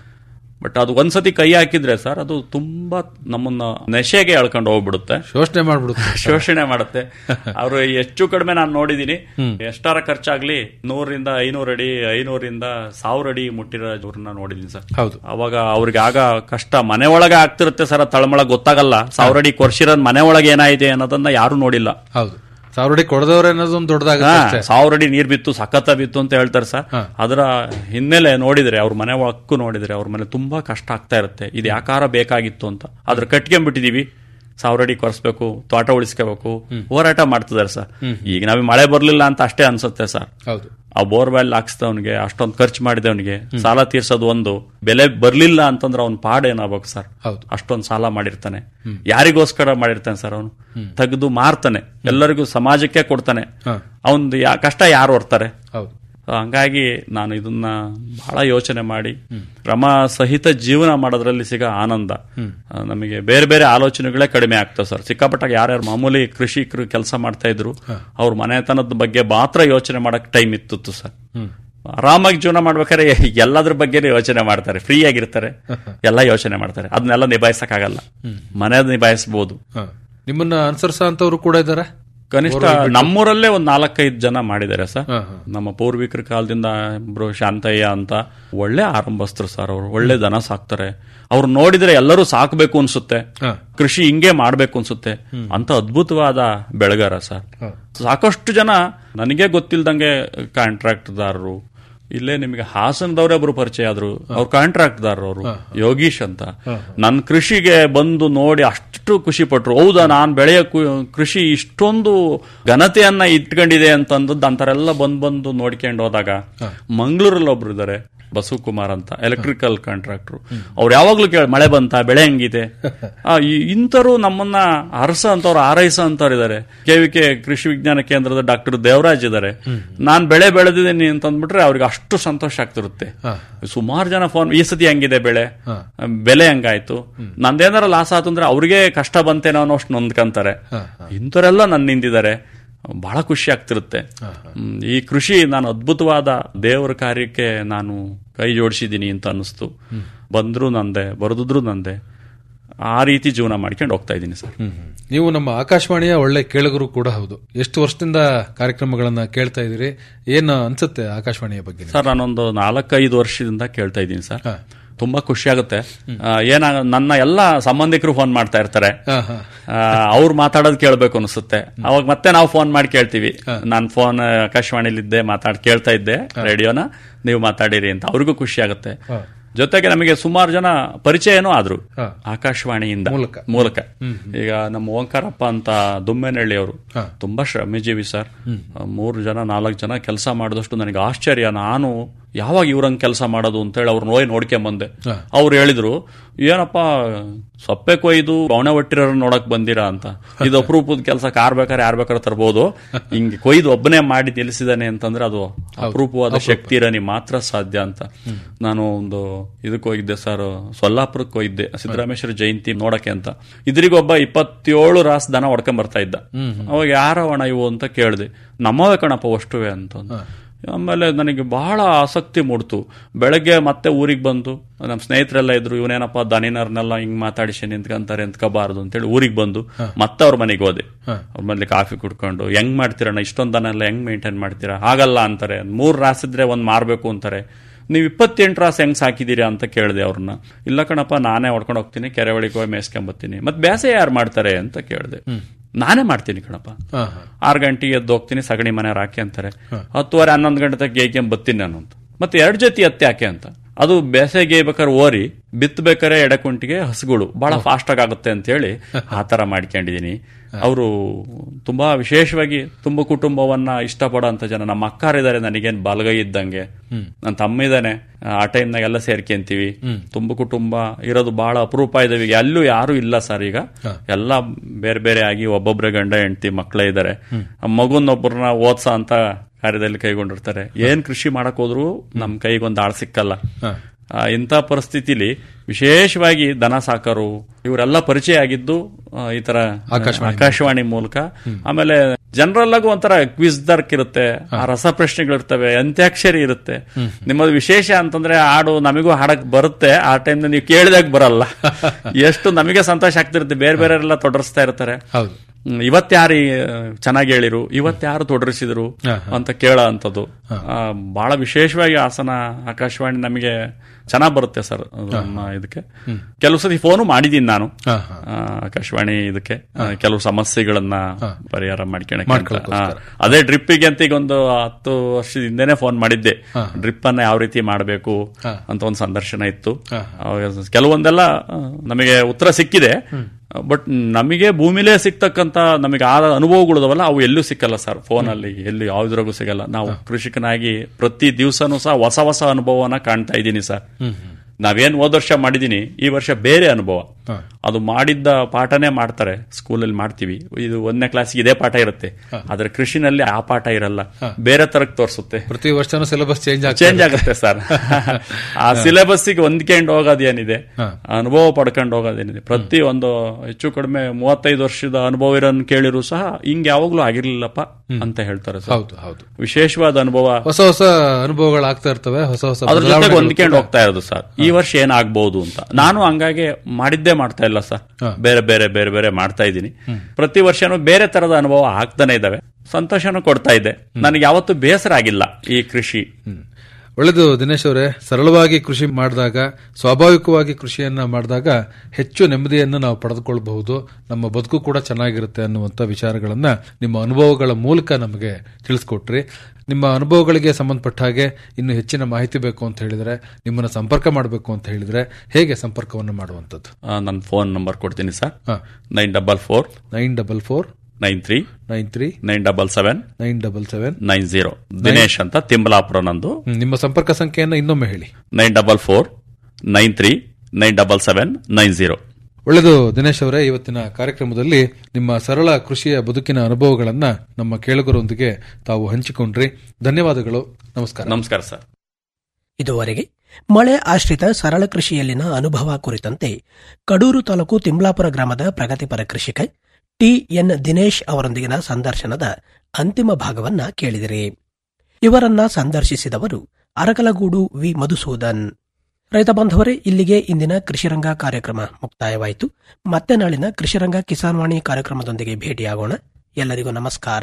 ಬಟ್ ಅದು ಒಂದ್ಸತಿ ಕೈ ಹಾಕಿದ್ರೆ ಸರ್ ಅದು ತುಂಬಾ ನಮ್ಮನ್ನ ನೆಶೆಗೆ ಎಳ್ಕೊಂಡು ಹೋಗ್ಬಿಡುತ್ತೆ ಶೋಷಣೆ ಮಾಡ್ಬಿಡುತ್ತೆ ಶೋಷಣೆ ಮಾಡುತ್ತೆ ಅವರು ಹೆಚ್ಚು ಕಡಿಮೆ ನಾನು ನೋಡಿದೀನಿ ಎಷ್ಟಾರ ಖರ್ಚಾಗ್ಲಿ ನೂರರಿಂದ ಐನೂರು ಅಡಿ ಐನೂರಿಂದ ಸಾವಿರ ಅಡಿ ಮುಟ್ಟಿರೋ ಇವ್ರನ್ನ ನೋಡಿದೀನಿ ಸರ್ ಹೌದು ಅವಾಗ ಅವ್ರಿಗೆ ಆಗ ಕಷ್ಟ ಮನೆ ಒಳಗೆ ಆಗ್ತಿರುತ್ತೆ ಸರ್ ತಳಮಳ ಗೊತ್ತಾಗಲ್ಲ ಸಾವಿರ ಅಡಿ ಕೊರ್ಸಿರೋದ್ ಮನೆ ಒಳಗೆ ಏನಾಗಿದೆ ಅನ್ನೋದನ್ನ ಯಾರು ನೋಡಿಲ್ಲ ಹೌದು ಸಾವಿರ ಅಡಿ ಕೊಡದವ್ರೆ ಅನ್ನೋದು ಒಂದು ದೊಡ್ಡದಾಗುತ್ತೆ ಅಷ್ಟೇ. ಸಾವಿರ ಅಡಿ ನೀರ್ ಬಿತ್ತು ಸಖತ್ತ ಬಿತ್ತು ಅಂತ ಹೇಳ್ತಾರೆ ಸರ್ ಅದರ ಹಿನ್ನೆಲೆ ನೋಡಿದ್ರೆ ಅವ್ರ ಮನೆ ಹಕ್ಕು ನೋಡಿದ್ರೆ ಅವ್ರ ಮನೆ ತುಂಬಾ ಕಷ್ಟ ಆಗ್ತಾ ಇರುತ್ತೆ ಇದು ಯಾಕಾರ ಬೇಕಾಗಿತ್ತು ಅಂತ ಅದ್ರ ಕಟ್ಕೊಂಡ್ಬಿಟ್ಟಿದೀವಿ ಸಾವಿರ ಅಡಿ ಕೊರೆಸ್ಬೇಕು ತೋಟ ಉಳಿಸ್ಕೋಬೇಕು ಹೋರಾಟ ಮಾಡ್ತಿದಾರೆ ಸರ್ ಈಗ ನಮಗೆ ಮಳೆ ಬರ್ಲಿಲ್ಲ ಅಂತ ಅಷ್ಟೇ ಅನ್ಸುತ್ತೆ ಸರ್ ಹೌದು ಆ ಬೋರ್ವೆಲ್ ಹಾಕ್ಸ್ದವನಿಗೆ ಅಷ್ಟೊಂದು ಖರ್ಚು ಮಾಡಿದವನಿಗೆ ಸಾಲ ತೀರ್ಸೋದು ಒಂದು ಬೆಲೆ ಬರ್ಲಿಲ್ಲ ಅಂತಂದ್ರೆ ಅವ್ನ ಪಾಡ್ ಏನಾಗ್ಬೇಕು ಸರ್ ಹೌದು. ಅಷ್ಟೊಂದು ಸಾಲ ಮಾಡಿರ್ತಾನೆ ಯಾರಿಗೋಸ್ಕರ ಮಾಡಿರ್ತಾನೆ ಸರ್ ಅವನು ತೆಗೆದು ಮಾರ್ತಾನೆ ಎಲ್ಲರಿಗೂ ಸಮಾಜಕ್ಕೆ ಕೊಡ್ತಾನೆ ಅವನ್ ಕಷ್ಟ ಯಾರು ಹೊರ್ತಾರೆ ಹೌದು ಹಂಗಾಗಿ ನಾನು ಇದನ್ನ ಬಹಳ ಯೋಚನೆ ಮಾಡಿ ಶ್ರಮ ಸಹಿತ ಜೀವನ ಮಾಡೋದ್ರಲ್ಲಿ ಸಿಗ ಆನಂದ ಆ, ನಮಗೆ ಬೇರೆ ಬೇರೆ ಆಲೋಚನೆಗಳೇ ಕಡಿಮೆ ಆಗ್ತವೆ ಸರ್ ಸಿಕ್ಕಾಪಟ್ಟಾಗ ಯಾರ್ಯಾರು ಮಾಮೂಲಿ ಕೃಷಿಕರು ಕೆಲಸ ಮಾಡ್ತಾ ಇದ್ರು ಅವ್ರ ಮನೆತನದ ಬಗ್ಗೆ ಮಾತ್ರ ಯೋಚನೆ ಮಾಡಕ್ ಟೈಮ್ ಇತ್ತಿತ್ತು ಸರ್ ಆರಾಮಾಗಿ ಜೀವನ ಮಾಡ್ಬೇಕಾದ್ರೆ ಎಲ್ಲದ್ರ ಬಗ್ಗೆ ಯೋಚನೆ ಮಾಡ್ತಾರೆ ಫ್ರೀ ಆಗಿರ್ತಾರೆ ಎಲ್ಲ ಯೋಚನೆ ಮಾಡ್ತಾರೆ ಅದನ್ನೆಲ್ಲ ನಿಭಾಯಿಸಕ್ಕಾಗಲ್ಲ ಮನೆ ನಿಭಾಯಿಸಬಹುದು ಹ. ನಿಮ್ಮನ್ನ ಅನುಸರಿಸ ಅಂತವ್ರು ಕೂಡ ಇದಾರೆ ಕನಿಷ್ಠ ನಮ್ಮೂರಲ್ಲೇ ಒಂದ್ ನಾಲ್ಕೈದು ಜನ ಮಾಡಿದ್ದಾರೆ ಸರ್ ಹ, ಹ. ನಮ್ಮ ಪೂರ್ವಿಕರ ಕಾಲದಿಂದ ಇಬ್ರು ಶಾಂತಯ್ಯ ಅಂತ ಒಳ್ಳೆ ಆರಂಭಸ್ಥರು ಸರ್ ಅವರು ಒಳ್ಳೆ ದನ ಸಾಕ್ತಾರೆ ಅವ್ರು ನೋಡಿದ್ರೆ ಎಲ್ಲರೂ ಸಾಕ್ಬೇಕು ಅನ್ಸುತ್ತೆ ಹ. ಕೃಷಿ ಹಿಂಗೆ ಮಾಡ್ಬೇಕು ಅನ್ಸುತ್ತೆ ಅಂತ ಅದ್ಭುತವಾದ ಬೆಳೆಗಾರ ಸರ್ ಸಾಕಷ್ಟು ಜನ ನನಗೆ ಗೊತ್ತಿಲ್ದಂಗೆ ಕಾಂಟ್ರಾಕ್ಟ್ದಾರರು ಇಲ್ಲೇ ನಿಮಗೆ ಹಾಸನದವರೇ ಒಬ್ರು ಪರಿಚಯ ಆದ್ರು ಅವ್ರ ಕಾಂಟ್ರಾಕ್ಟ್ದಾರರು ಅವರು ಯೋಗೀಶ್ ಅಂತ ನನ್ನ ಕೃಷಿಗೆ ಬಂದು ನೋಡಿ ಅಷ್ಟು ಖುಷಿ ಪಟ್ರು ಹೌದಾ ನಾನ್ ಬೆಳೆಯ ಕು- ಕೃಷಿ ಇಷ್ಟೊಂದು ಘನತೆಯನ್ನ ಇಟ್ಕೊಂಡಿದೆ ಅಂತಂದದ್ದು ಅಂತರೆಲ್ಲ ಬಂದ್ ಬಂದು ನೋಡ್ಕೊಂಡು ಹೋದಾಗ ಮಂಗಳೂರಲ್ಲಿ ಒಬ್ರು ಇದ್ದಾರೆ ಬಸವಕುಮಾರ್ ಅಂತ ಎಲೆಕ್ಟ್ರಿಕಲ್ ಕಾಂಟ್ರಾಕ್ಟ್ರು ಅವ್ರು ಯಾವಾಗ್ಲೂ ಕೇಳ ಮಳೆ ಬಂತ ಬೆಳೆ ಹೆಂಗಿದೆ ಆ, ಈ- ಇಂಥವ್ರು ನಮ್ಮನ್ನ ಅರಸ ಅಂತವ್ರು ಆರೈಸ ಅಂತವ್ರು ಇದಾರೆ ಕೆವಿಕೆ ಕೃಷಿ ವಿಜ್ಞಾನ ಕೇಂದ್ರದ ಡಾಕ್ಟರ್ ದೇವರಾಜ್ ಇದಾರೆ ನಾನ್ ಬೆಳೆ ಬೆಳೆದಿದ್ದೀನಿ ಅಂತಂದ್ಬಿಟ್ರೆ ಅವ್ರಿಗೆ ಅಷ್ಟು ಸಂತೋಷ ಆಗ್ತಿರುತ್ತೆ ಸುಮಾರು ಜನ ಫೋನ್ ಈ ಸತಿ ಹೆಂಗಿದೆ ಬೆಳೆ ಬೆಲೆ ಹೆಂಗಾಯ್ತು ನಂದೇನಾರ ಲಾಸ್ ಆತು ಅಂದ್ರೆ ಅವ್ರಿಗೆ ಕಷ್ಟ ಬಂತೇನೋ ಅನ್ನೋ ಅಷ್ಟು ನೊಂದ್ಕಂತಾರೆ ಇಂಥವರೆಲ್ಲ ನನ್ನ ನಿಂತಿದ್ದಾರೆ ಬಹಳ ಖುಷಿ ಆಗ್ತಿರುತ್ತೆ ಹ್ಮ್, ಈ ಕೃಷಿ ನಾನು ಅದ್ಭುತವಾದ ದೇವರ ಕಾರ್ಯಕ್ಕೆ ನಾನು ಕೈ ಜೋಡಿಸಿದ್ದೀನಿ ಅಂತ ಅನ್ನಿಸ್ತು ಬಂದ್ರು ನಂದೆ ಬರೆದಿದ್ರು ನಂದೆ ಆ ರೀತಿ ಜೀವನ ಮಾಡ್ಕೊಂಡು ಹೋಗ್ತಾ ಇದ್ದೀನಿ ಸರ್ ನೀವು ನಮ್ಮ ಆಕಾಶವಾಣಿಯ ಒಳ್ಳೆ ಕೇಳುಗರು ಕೂಡ ಹೌದು ಎಷ್ಟು ವರ್ಷದಿಂದ ಕಾರ್ಯಕ್ರಮಗಳನ್ನ ಕೇಳ್ತಾ ಇದ್ದೀರಿ ಏನು ಅನ್ಸುತ್ತೆ ಆಕಾಶವಾಣಿಯ ಬಗ್ಗೆ ಸರ್ ನಾನೊಂದು ನಾಲ್ಕೈದು ವರ್ಷದಿಂದ ಕೇಳ್ತಾ ಇದ್ದೀನಿ ಸರ್ ತುಂಬಾ ಖುಷಿ ಆಗುತ್ತೆ ಏನ ನನ್ನ ಎಲ್ಲ ಸಂಬಂಧಿಕರು ಫೋನ್ ಮಾಡ್ತಾ ಇರ್ತಾರೆ ಹಾ, ಹಾ. ಅವ್ರು ಮಾತಾಡೋದು ಕೇಳ್ಬೇಕು ಅನಿಸುತ್ತೆ ಅವಾಗ ಮತ್ತೆ ನಾವು ಫೋನ್ ಮಾಡಿ ಕೇಳ್ತೀವಿ ನಾನು ಫೋನ್ ಆಕಾಶವಾಣಿಲಿದ್ದೆ ಮಾತಾಡ್ ಕೇಳ್ತಾ ಇದ್ದೆ ರೇಡಿಯೋನ ನೀವು ಮಾತಾಡಿರಿ ಅಂತ ಅವ್ರಿಗೂ ಖುಷಿ ಆಗುತ್ತೆ ಜೊತೆಗೆ ನಮಗೆ ಸುಮಾರು ಜನ ಪರಿಚಯನೂ ಆದ್ರು ಹಾ. ಆಕಾಶವಾಣಿಯಿಂದ ಮೂಲಕ. ಮೂಲಕ ಈಗ ನಮ್ಮ ಓಂಕಾರಪ್ಪ ಅಂತ ದುಮ್ಮೆನಹಳ್ಳಿ ಅವರು ತುಂಬಾ ಶ್ರಮಜೀವಿ ಸರ್ ಮೂರು ಜನ ನಾಲ್ಕು ಜನ ಕೆಲಸ ಮಾಡಿದಷ್ಟು ನನಗೆ ಆಶ್ಚರ್ಯ ನಾನು ಯಾವಾಗ ಇವ್ರಂಗ್ ಕೆಲಸ ಮಾಡೋದು ಅಂತೇಳಿ ಅವ್ರ ನೋಯ್ ನೋಡ್ಕೊಂಬಂದೆ ಅವ್ರು ಹೇಳಿದ್ರು ಏನಪ್ಪ ಸೊಪ್ಪೆ ಕೊಯ್ದು ಬವಣೆ ಒಟ್ಟಿರೋರ್ ನೋಡಕ್ ಬಂದಿರಾ ಅಂತ ಇದು ಅಪರೂಪದ ಕೆಲಸ ಕಾರ್ ಬೇಕಾದ್ರೆ ಯಾರ್ ಬೇಕಾದ್ರೆ ತರ್ಬೋದು ಹಿಂಗೆ ಕೊಯ್ದು ಒಬ್ಬನೇ ಮಾಡಿ ನಿಲ್ಲಿಸಿದಾನೆ ಅಂತಂದ್ರೆ ಅದು ಅಪರೂಪವಾದ ಶಕ್ತಿ ಇರನಿ ಮಾತ್ರ ಸಾಧ್ಯ ಅಂತ ನಾನು ಒಂದು ಇದಕ್ಕೆ ಹೋಗಿದ್ದೆ ಸರ್ ಸೊಲ್ಲಾಪುರಕ್ಕೆ ಹೋಗಿದ್ದೆ ಸಿದ್ದರಾಮೇಶ್ವರ ಜಯಂತಿ ನೋಡಕ್ಕೆ ಅಂತ ಇದ್ರಿಗೊಬ್ಬ ಇಪ್ಪತ್ತೇಳು ರಾಸ್ ದನ ಹೊಡ್ಕೊಂಡ್ ಬರ್ತಾ ಇದ್ದ ಅವಾಗ ಯಾರವಣ ಇವು ಅಂತ ಕೇಳಿದೆ ನಮ್ಮವೇ ಕಣಪ್ಪ ಅಷ್ಟುವೆ ಅಂತ ಅಂದ. ಆಮೇಲೆ ನನಗೆ ಬಹಳ ಆಸಕ್ತಿ ಮೂಡ್ತು ಬೆಳಗ್ಗೆ ಮತ್ತೆ ಊರಿಗೆ ಬಂದು ನಮ್ಮ ಸ್ನೇಹಿತರೆಲ್ಲ ಇದ್ರು ಇವನೇನಪ್ಪ ದನಿನರ್ನೆಲ್ಲ ಹಿಂಗ್ ಮಾತಾಡಿಸಿ ನಿಂತ್ಕೊಂತಾರೆ ನಿಂತ್ಕೋಬಾರ್ದು ಅಂತೇಳಿ ಊರಿಗೆ ಬಂದು ಮತ್ತೆ ಅವ್ರ ಮನೆಗೆ ಹೋದೆ ಅವ್ರ ಮನೇಲಿ ಕಾಫಿ ಕುಡ್ಕೊಂಡು ಹೆಂಗ್ ಮಾಡ್ತೀರಣ್ಣ ಇಷ್ಟೊಂದು ದನ ಎಲ್ಲ ಹೆಂಗ್ ಮೇಂಟೈನ್ ಮಾಡ್ತೀರಾ ಆಗಲ್ಲ ಅಂತಾರೆ ಮೂರ್ ರಾಸಿದ್ರೆ ಒಂದ್ ಮಾರ್ಬೇಕು ಅಂತಾರೆ ನೀವು ಇಪ್ಪತ್ತೆಂಟು ರಾಸ್ ಹೆಂಗ್ ಸಾಕಿದೀರಿ ಅಂತ ಕೇಳಿದೆ ಅವ್ರನ್ನ ಇಲ್ಲ ಕಣಪ್ಪ ನಾನೇ ಹೊಡ್ಕೊಂಡು ಹೋಗ್ತೀನಿ ಕೆರೆ ಒಳಗೆ ಹೋಗಿ ಮೇಯ್ಸ್ಕೊಂಬತ್ತೀನಿ ಮತ್ತೆ ಬೇಸೆ ಯಾರು ಮಾಡ್ತಾರೆ ಅಂತ ಕೇಳಿದೆ ನಾನೇ ಮಾಡ್ತೀನಿ ಕಣಪ್ಪ ಆರು ಗಂಟೆಗೆ ಎದ್ದು ಹೋಗ್ತೀನಿ ಸಗಣಿ ಮನೆ ಹಾಕಿ ಅಂತಾರೆ ಹತ್ತುವರೆ ಹನ್ನೊಂದು ಗಂಟೆ ತನಕ ಗೇಯ್ಕೊಂಡ್ ಬರ್ತೀನಿ ನಾನು ಅಂತ ಮತ್ತೆ ಎರಡು ಜೊತೆ ಎತ್ತೆ ಯಾಕೆ ಅಂತ ಅದು ಬೇಸಿಗೆ ಬೇಕಾದ್ರೆ ಓರಿ ಬಿತ್ತಬೇಕಾರೆ ಎಡಕುಂಟಿಗೆ ಹಸುಗಳು ಬಹಳ ಫಾಸ್ಟ್ ಆಗಿ ಆಗುತ್ತೆ ಅಂತ ಹೇಳಿ ಆ ತರ ಮಾಡ್ಕೊಂಡಿದೀನಿ ಅವರು ತುಂಬಾ ವಿಶೇಷವಾಗಿ ತುಂಬ ಕುಟುಂಬವನ್ನ ಇಷ್ಟಪಡೋಂತ ಜನ ನಮ್ಮ ಅಕ್ಕಾರಿದ್ದಾರೆ ನನಗೇನ್ ಬಲಗೈ ಇದ್ದಂಗೆ ನನ್ನ ತಮ್ಮ ಇದ್ದಾನೆ ಆ ಟೈಮ್ನಾಗ ಎಲ್ಲ ಸೇರ್ಕೊಂತೀವಿ ತುಂಬ ಕುಟುಂಬ ಇರೋದು ಬಹಳ ಅಪರೂಪ ಇದಾವೆ ಈಗ ಎಲ್ಲೂ ಯಾರು ಇಲ್ಲ ಸರ್ ಈಗ ಎಲ್ಲ ಬೇರೆ ಬೇರೆ ಆಗಿ ಒಬ್ಬೊಬ್ರೆ ಗಂಡ ಹೆಂಡತಿ ಮಕ್ಕಳೇ ಇದ್ದಾರೆ ಮಗುನೊಬ್ಬರನ್ನ ಓದ್ಸ ಅಂತ ಕಾರ್ಯದಲ್ಲಿ ಕೈಗೊಂಡಿರ್ತಾರೆ ಏನ್ ಕೃಷಿ ಮಾಡಕ್ ಹೋದ್ರು ನಮ್ ಕೈಗೊಂದು ಆಳ್ ಸಿಕ್ಕಲ್ಲ ಆ, ಇಂಥ ಪರಿಸ್ಥಿತಿಲಿ ವಿಶೇಷವಾಗಿ ದನ ಸಾಕರು ಇವರೆಲ್ಲ ಪರಿಚಯ ಆಗಿದ್ದು ಆ, ಈ ತರ ಆಕಾಶವಾಣಿ ಮೂಲಕ ಆಮೇಲೆ ಜನರಲ್ ಆಗೂ ಒಂಥರ ಕ್ವಿಸ್ ದರ್ಕ್ ಇರುತ್ತೆ ಆ ರಸ ಪ್ರಶ್ನೆಗಳಿರ್ತವೆ ಅಂತ್ಯಾಕ್ಷರಿ ಇರುತ್ತೆ ನಿಮ್ಮದು ವಿಶೇಷ ಅಂತಂದ್ರೆ ಹಾಡು ನಮಗೂ ಹಾಡಕ್ ಬರುತ್ತೆ ಆ ಟೈಮ್ ನೀವು ಕೇಳಿದಾಗ ಬರಲ್ಲ ಎಷ್ಟು ನಮಗೆ ಸಂತೋಷ ಆಗ್ತಿರುತ್ತೆ ಬೇರೆ ಬೇರೆ ಎಲ್ಲ ತೊಡರಿಸ್ತಾ ಇರ್ತಾರೆ ಹೌದು ಹ್ಮ್, ಇವತ್ಯಾರು ಈ, ಚೆನ್ನಾಗಿ ಹೇಳಿರು ಇವತ್ಯಾರು ತೊಡರಿಸಿದ್ರು ಅಂತ ಕೇಳೋ ಅಂತದ್ದು ಬಹಳ ವಿಶೇಷವಾಗಿ ಹಾಸನ ಆಕಾಶವಾಣಿ ನಮಗೆ ಚೆನ್ನಾಗ್ ಬರುತ್ತೆ ಸರ್ ನಮ್ಮ ಇದಕ್ಕೆ ಕೆಲವು ಸತಿ ಫೋನು ಮಾಡಿದ್ದೀನಿ ನಾನು ಹಾ, ಹಾ. ಆ, ಆಕಾಶವಾಣಿ ಇದಕ್ಕೆ ಆ, ಕೆಲವು ಸಮಸ್ಯೆಗಳನ್ನ ಪರಿಹಾರ ಮಾಡ್ಕೊಳಕ್ಕೆ ಅಂತ. ಮಾಡ್ಕೊಳಕ್ಕೋಸ್ಕರ. ಆ, ಅದೇ ಡ್ರಿಪ್ಪಿಗೆ ಅಂತ ಈಗ ಒಂದು ಹತ್ತು ವರ್ಷದ ಹಿಂದೆನೆ ಫೋನ್ ಮಾಡಿದ್ದೆ ಡ್ರಿಪ್ ಅನ್ನ ಯಾವ ರೀತಿ ಮಾಡಬೇಕು ಅಂತ ಒಂದು ಸಂದರ್ಶನ ಇತ್ತು ಅವಾಗ ಕೆಲವೊಂದೆಲ್ಲ ಆ, ನಮಗೆ ಉತ್ತರ ಸಿಕ್ಕಿದೆ ಬಟ್ ನಮಗೆ ಭೂಮಿಲೇ ಸಿಗ್ತಕ್ಕಂತ ನಮಗೆ ಆದ ಅನುಭವಗಳಿದಾವಲ್ಲ ಅವು ಎಲ್ಲೂ ಸಿಕ್ಕಲ್ಲ ಸರ್ ಫೋನ್ ಅಲ್ಲಿ ಎಲ್ಲಿ ಯಾವ್ದ್ರಾಗೂ ಸಿಗಲ್ಲ ನಾವು ಕೃಷಿಕನಾಗಿ ಪ್ರತಿ ದಿವಸನೂ ಸಹ ಹೊಸ ಹೊಸ ಅನುಭವನ ಕಾಣ್ತಾ ಇದ್ದೀನಿ ಸರ್ ನಾವೇನ್ ಹೋದ ವರ್ಷ ಮಾಡಿದೀನಿ ಈ ವರ್ಷ ಬೇರೆ ಅನುಭವ ಅದು ಮಾಡಿದ್ದ ಪಾಠನೇ ಮಾಡ್ತಾರೆ ಸ್ಕೂಲಲ್ಲಿ ಮಾಡ್ತೀವಿ ಇದು ಒಂದನೇ ಕ್ಲಾಸ್ಗೆ ಇದೇ ಪಾಠ ಇರುತ್ತೆ ಆದ್ರೆ ಕೃಷಿನಲ್ಲಿ ಆ ಪಾಠ ಇರಲ್ಲ ಬೇರೆ ತರಕ್ ತೋರಿಸುತ್ತೆ ಪ್ರತಿ ವರ್ಷನೂ ಸಿಲೆಬಸ್ ಚೇಂಜ್ ಚೇಂಜ್ ಆಗುತ್ತೆ ಸರ್ ಆ ಸಿಲೆಬಸ್ಸಿಗೆ ಹೊಂದ್ಕೊಂಡು ಹೋಗೋದೇನಿದೆ ಅನುಭವ ಪಡ್ಕೊಂಡು ಹೋಗೋದೇನಿದೆ ಪ್ರತಿ ಒಂದು ಹೆಚ್ಚು ಕಡಿಮೆ ಮೂವತ್ತೈದು ವರ್ಷದ ಅನುಭವ ಇರೋನ್ ಕೇಳಿರು ಸಹ ಹಿಂಗ್ ಯಾವಾಗ್ಲೂ ಆಗಿರ್ಲಿಲ್ಲಪ್ಪ ಅಂತ ಹೇಳ್ತಾರೆ ಸರ್ ಹೌದು ಹೌದು ವಿಶೇಷವಾದ ಅನುಭವ ಹೊಸ ಹೊಸ ಅನುಭವಗಳು ಆಗ್ತಾ ಇರ್ತವೆ ಹೊಸ ಹೊಸ ಅದ್ರ ಜೊತೆಗೆ ಬದಲಾವಣೆಗಳು ಹೊಂದ್ಕೊಂಡು ಹೋಗ್ತಾ ಇರೋದು ಸರ್ ಈ ವರ್ಷ ಏನಾಗ್ಬಹುದು ಅಂತ ನಾನು ಹಂಗಾಗಿ ಮಾಡಿದ್ದೇ ಮಾಡ್ತಾ ಇಲ್ಲ ಸರ್ ಬೇರೆ ಬೇರೆ ಬೇರೆ ಬೇರೆ ಮಾಡ್ತಾ ಇದ್ದೀನಿ ಪ್ರತಿ ವರ್ಷನೂ ಬೇರೆ ತರದ ಅನುಭವ ಆಗ್ತಾನೆ ಇದಾವೆ ಸಂತೋಷನೂ ಕೊಡ್ತಾ ಇದೆ ನನಗೆ ಯಾವತ್ತೂ ಬೇಸರ ಆಗಿಲ್ಲ ಈ ಕೃಷಿ ಹ್ಮ್. ಒಳ್ಳೆದು ದಿನೇಶ್ ಅವರೇ ಸರಳವಾಗಿ ಕೃಷಿ ಮಾಡಿದಾಗ ಸ್ವಾಭಾವಿಕವಾಗಿ ಕೃಷಿಯನ್ನ ಮಾಡಿದಾಗ ಹೆಚ್ಚು ನೆಮ್ಮದಿಯನ್ನು ನಾವು ಪಡೆದುಕೊಳ್ಳಬಹುದು ನಮ್ಮ ಬದುಕು ಕೂಡ ಚೆನ್ನಾಗಿರುತ್ತೆ ಅನ್ನುವಂಥ ವಿಚಾರಗಳನ್ನ ನಿಮ್ಮ ಅನುಭವಗಳ ಮೂಲಕ ನಮಗೆ ತಿಳಿಸ್ಕೊಟ್ರಿ ನಿಮ್ಮ ಅನುಭವಗಳಿಗೆ ಸಂಬಂಧಪಟ್ಟ ಹಾಗೆ ಇನ್ನು ಹೆಚ್ಚಿನ ಮಾಹಿತಿ ಬೇಕು ಅಂತ ಹೇಳಿದ್ರೆ ನಿಮ್ಮನ್ನ ಸಂಪರ್ಕ ಮಾಡಬೇಕು ಅಂತ ಹೇಳಿದ್ರೆ ಹೇಗೆ ಸಂಪರ್ಕವನ್ನು ಮಾಡುವಂಥದ್ದು ನನ್ನ ಫೋನ್ ನಂಬರ್ ಕೊಡ್ತೀನಿ ಸರ್ ಹಾ. Nine double four nine double four nine three nine three nine double seven nine double seven nine zero Dinesh ಅಂತ ತಿಂಬಲಾಪುರ ನಂದು ನಿಮ್ಮ ಸಂಪರ್ಕ ಸಂಖ್ಯೆಯನ್ನು ಇನ್ನೊಮ್ಮೆ ಹೇಳಿ nine double four nine three nine double seven nine zero ಒಳ್ಳೆಯದು ದಿನೇಶ್ ಅವರೇ ಇವತ್ತಿನ ಕಾರ್ಯಕ್ರಮದಲ್ಲಿ ನಿಮ್ಮ ಸರಳ ಕೃಷಿಯ ಬದುಕಿನ ಅನುಭವಗಳನ್ನ ನಮ್ಮ ಕೇಳುಗರೊಂದಿಗೆ ತಾವು ಹಂಚಿಕೊಂಡ್ರಿ ಧನ್ಯವಾದಗಳು ನಮಸ್ಕಾರ ನಮಸ್ಕಾರ ಸರ್ ಇದುವರೆಗೆ ಮಳೆ ಆಶ್ರಿತ ಸರಳ ಕೃಷಿಯಲ್ಲಿನ ಅನುಭವ ಕುರಿತಂತೆ ಕಡೂರು ತಾಲೂಕು ತಿಮ್ಲಾಪುರ ಗ್ರಾಮದ ಪ್ರಗತಿಪರ ಕೃಷಿಕ ಟಿ ಎನ್ ದಿನೇಶ್ ಅವರೊಂದಿಗಿನ ಸಂದರ್ಶನದ ಅಂತಿಮ ಭಾಗವನ್ನ ಕೇಳಿದಿರಿ ಇವರನ್ನ ಸಂದರ್ಶಿಸಿದವರು ಅರಕಲಗೂಡು ವಿ ಮಧುಸೂದನ್ ರೈತ ಬಾಂಧವರೇ ಇಲ್ಲಿಗೆ ಇಂದಿನ ಕೃಷಿರಂಗ ಕಾರ್ಯಕ್ರಮ ಮುಕ್ತಾಯವಾಯಿತು ಮತ್ತೆ ನಾಳಿನ ಕೃಷಿರಂಗ ಕಿಸಾನ್ ವಾಣಿ ಕಾರ್ಯಕ್ರಮದೊಂದಿಗೆ ಭೇಟಿಯಾಗೋಣ ಎಲ್ಲರಿಗೂ ನಮಸ್ಕಾರ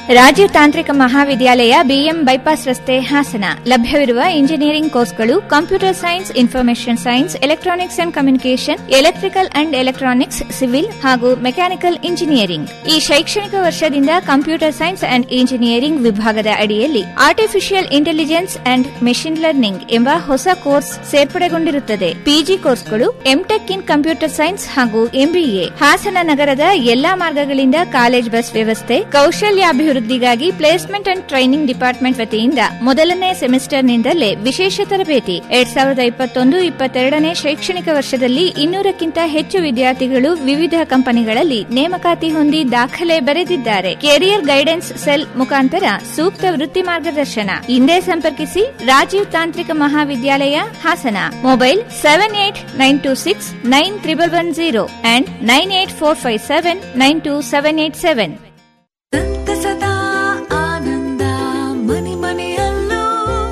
ರಾಜೀವ್ ತಾಂತ್ರಿಕ ಮಹಾವಿದ್ಯಾಲಯ ಬಿಎಂ ಬೈಪಾಸ್ ರಸ್ತೆ ಹಾಸನ ಲಭ್ಯವಿರುವ ಇಂಜಿನಿಯರಿಂಗ್ ಕೋರ್ಸ್ಗಳು computer science information science electronics and communication electrical and electronics civil ಹಾಗೂ ಮೆಕ್ಯಾನಿಕಲ್ ಇಂಜಿನಿಯರಿಂಗ್ ಈ ಶೈಕ್ಷಣಿಕ ವರ್ಷದಿಂದ ಕಂಪ್ಯೂಟರ್ ಸೈನ್ಸ್ ಅಂಡ್ ಇಂಜಿನಿಯರಿಂಗ್ ವಿಭಾಗದ ಅಡಿಯಲ್ಲಿ artificial intelligence and machine learning ಎಂಬ ಹೊಸ ಕೋರ್ಸ್ ಸೇರ್ಪಡೆಗೊಂಡಿರುತ್ತದೆ ಪಿಜಿ ಕೋರ್ಸ್ಗಳು ಎಂಟೆಕ್ ಇನ್ ಕಂಪ್ಯೂಟರ್ ಸೈನ್ಸ್ ಹಾಗೂ ಎಂಬಿಎ ಹಾಸನ ನಗರದ ಎಲ್ಲಾ ಮಾರ್ಗಗಳಿಂದ ಕಾಲೇಜ್ ಬಸ್ ವ್ಯವಸ್ಥೆ ಕೌಶಲ್ಯಾಭಿವೃದ್ಧಿಗಾಗಿ ಪ್ಲೇಸ್ಮೆಂಟ್ ಅಂಡ್ ಟ್ರೈನಿಂಗ್ ಡಿಪಾರ್ಟ್ಮೆಂಟ್ ವತಿಯಿಂದ ಮೊದಲನೇ ಸೆಮಿಸ್ಟರ್ನಿಂದಲೇ ವಿಶೇಷ ತರಬೇತಿ ಎರಡ್ ಸಾವಿರದ ಇಪ್ಪತ್ತೊಂದು ಇಪ್ಪತ್ತೆರಡನೇ ಶೈಕ್ಷಣಿಕ ವರ್ಷದಲ್ಲಿ ಇನ್ನೂರಕ್ಕಿಂತ ಹೆಚ್ಚು ವಿದ್ಯಾರ್ಥಿಗಳು ವಿವಿಧ ಕಂಪನಿಗಳಲ್ಲಿ ನೇಮಕಾತಿ ಹೊಂದಿ ದಾಖಲೆ ಬರೆದಿದ್ದಾರೆ ಕೆರಿಯರ್ ಗೈಡೆನ್ಸ್ ಸೆಲ್ ಮುಖಾಂತರ ಸೂಕ್ತ ವೃತ್ತಿ ಮಾರ್ಗದರ್ಶನ ಹಿಂದೆ ಸಂಪರ್ಕಿಸಿ ರಾಜೀವ್ ತಾಂತ್ರಿಕ ಮಹಾವಿದ್ಯಾಲಯ Hassan mobile seven eight nine two six nine triple one zero and nine eight four five seven nine two seven eight seven ಸಂತಸದ ಆನಂದ ಮನೆ ಮನೆಯಲ್ಲೂ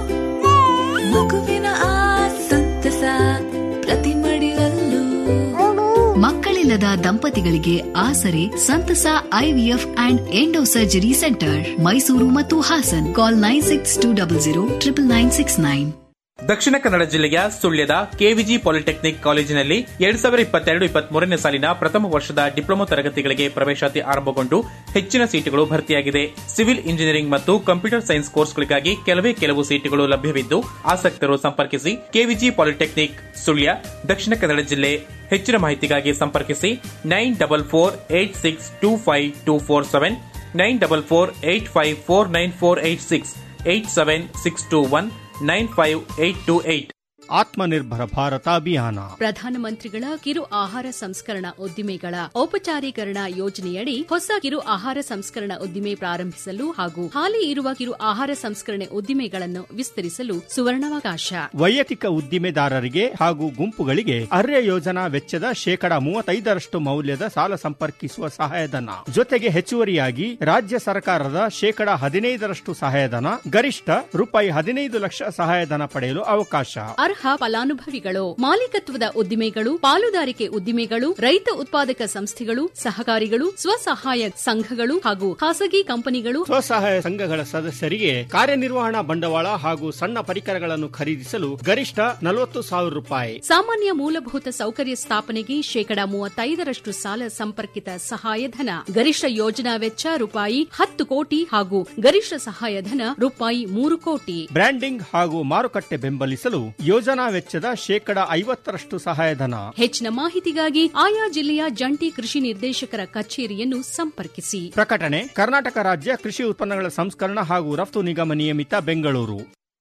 ಮಗುವಿನ ಆ ಸಂತಸ ಪ್ರತಿ ಮಡಿಲಲ್ಲೂ ಮಕ್ಕಳಿಲ್ಲದ ದಂಪತಿಗಳಿಗೆ ಆಸರೆ ಸಂತಸ IVF and endo surgery centre Mysuru ಮತ್ತು Hassan call nine six two double zero triple nine six nine Dakshina Kannada ಜಿಲ್ಲೆಯ ಸುಳ್ಯದ ಕೆವಿಜಿ ಪಾಲಿಟೆಕ್ನಿಕ್ ಕಾಲೇಜಿನಲ್ಲಿ ಎರಡ್ ಸಾವಿರದ ಇಪ್ಪತ್ತೆರಡು ಇಪ್ಪತ್ಮೂರನೇ ಸಾಲಿನ ಪ್ರಥಮ ವರ್ಷದ ಡಿಪ್ಲೊಮಾ ತರಗತಿಗಳಿಗೆ ಪ್ರವೇಶಾತಿ ಆರಂಭಗೊಂಡು ಹೆಚ್ಚಿನ ಸೀಟುಗಳು ಭರ್ತಿಯಾಗಿದೆ ಸಿವಿಲ್ ಇಂಜಿನಿಯರಿಂಗ್ ಮತ್ತು ಕಂಪ್ಯೂಟರ್ ಸೈನ್ಸ್ ಕೋರ್ಸ್ಗಳಿಗಾಗಿ ಕೆಲವೇ ಕೆಲವು ಸೀಟುಗಳು ಲಭ್ಯವಿದ್ದು ಆಸಕ್ತರು ಸಂಪರ್ಕಿಸಿ ಕೆವಿಜಿ ಪಾಲಿಟೆಕ್ನಿಕ್ ಸುಳ್ಯ ದಕ್ಷಿಣ ಕನ್ನಡ ಜಿಲ್ಲೆ ಹೆಚ್ಚಿನ ಮಾಹಿತಿಗಾಗಿ ಸಂಪರ್ಕಿಸಿ nine double four eight six two five two four seven nine double four eight five four nine four eight six eight seven six two one nine five eight two eight Atmanirbhar Bharat Abhiyan ಪ್ರಧಾನಮಂತ್ರಿಗಳ ಕಿರು ಆಹಾರ ಸಂಸ್ಕರಣಾ ಉದ್ದಿಮೆಗಳ ಔಪಚಾರೀಕರಣ ಯೋಜನೆಯಡಿ ಹೊಸ ಕಿರು ಆಹಾರ ಸಂಸ್ಕರಣಾ ಉದ್ದಿಮೆ ಪ್ರಾರಂಭಿಸಲು ಹಾಗೂ ಹಾಲಿ ಇರುವ ಕಿರು ಆಹಾರ ಸಂಸ್ಕರಣೆ ಉದ್ದಿಮೆಗಳನ್ನು ವಿಸ್ತರಿಸಲು ಸುವರ್ಣಾವಕಾಶ ವೈಯಕ್ತಿಕ ಉದ್ದಿಮೆದಾರರಿಗೆ ಹಾಗೂ ಗುಂಪುಗಳಿಗೆ ಅರ್ಯ ಯೋಜನಾ ವೆಚ್ಚದ ಶೇಕಡ ಮೂವತ್ತೈದರಷ್ಟು ಮೌಲ್ಯದ ಸಾಲ ಸಂಪರ್ಕಿಸುವ ಸಹಾಯಧನ ಜೊತೆಗೆ ಹೆಚ್ಚುವರಿಯಾಗಿ ರಾಜ್ಯ ಸರ್ಕಾರದ ಶೇಕಡ ಹದಿನೈದರಷ್ಟು ಸಹಾಯಧನ ಗರಿಷ್ಠ ರೂಪಾಯಿ ಹದಿನೈದು ಲಕ್ಷ ಸಹಾಯಧನ ಪಡೆಯಲು ಅವಕಾಶ ಅರ್ಹ ಫಲಾನುಭವಿಗಳು ಮಾಲೀಕತ್ವದ ಉದ್ದಿಮೆಗಳು ಪಾಲುದಾರಿಕೆ ಉದ್ದಿಮೆಗಳು ರೈತ ಉತ್ಪಾದಕ ಸಂಸ್ಥೆಗಳು ಸಹಕಾರಿಗಳು ಸ್ವಸಹಾಯ ಸಂಘಗಳು ಹಾಗೂ ಖಾಸಗಿ ಕಂಪನಿಗಳು ಸ್ವಸಹಾಯ ಸಂಘಗಳ ಸದಸ್ಯರಿಗೆ ಕಾರ್ಯನಿರ್ವಹಣಾ ಬಂಡವಾಳ ಹಾಗೂ ಸಣ್ಣ ಪರಿಕರಗಳನ್ನು ಖರೀದಿಸಲು ಗರಿಷ್ಠ ನಲವತ್ತು ಸಾವಿರ ರೂಪಾಯಿ ಸಾಮಾನ್ಯ ಮೂಲಭೂತ ಸೌಕರ್ಯ ಸ್ಥಾಪನೆಗೆ ಶೇಕಡ ಮೂವತ್ತೈದರಷ್ಟು ಸಾಲ ಸಂಪರ್ಕಿತ ಸಹಾಯಧನ ಗರಿಷ್ಠ ಯೋಜನಾ ವೆಚ್ಚ ರೂಪಾಯಿ ಹತ್ತು ಕೋಟಿ ಹಾಗೂ ಗರಿಷ್ಠ ಸಹಾಯಧನ ರೂಪಾಯಿ ಮೂರು ಕೋಟಿ ಬ್ರ್ಯಾಂಡಿಂಗ್ ಹಾಗೂ ಮಾರುಕಟ್ಟೆ ಬೆಂಬಲಿಸಲು ಯೋಜನಾ ವೆಚ್ಚದ ಶೇಕಡ ಐವತ್ತರಷ್ಟು ಸಹಾಯಧನ ಹೆಚ್ಚಿನ ಮಾಹಿತಿಗಾಗಿ ಆಯಾ ಜಿಲ್ಲೆಯ ಜಂಟಿ ಕೃಷಿ ನಿರ್ದೇಶಕರ ಕಚೇರಿಯನ್ನು ಸಂಪರ್ಕಿಸಿ ಪ್ರಕಟಣೆ ಕರ್ನಾಟಕ ರಾಜ್ಯ ಕೃಷಿ ಉತ್ಪನ್ನಗಳ ಸಂಸ್ಕರಣ ಹಾಗೂ ರಫ್ತು ನಿಗಮ ನಿಯಮಿತ ಬೆಂಗಳೂರು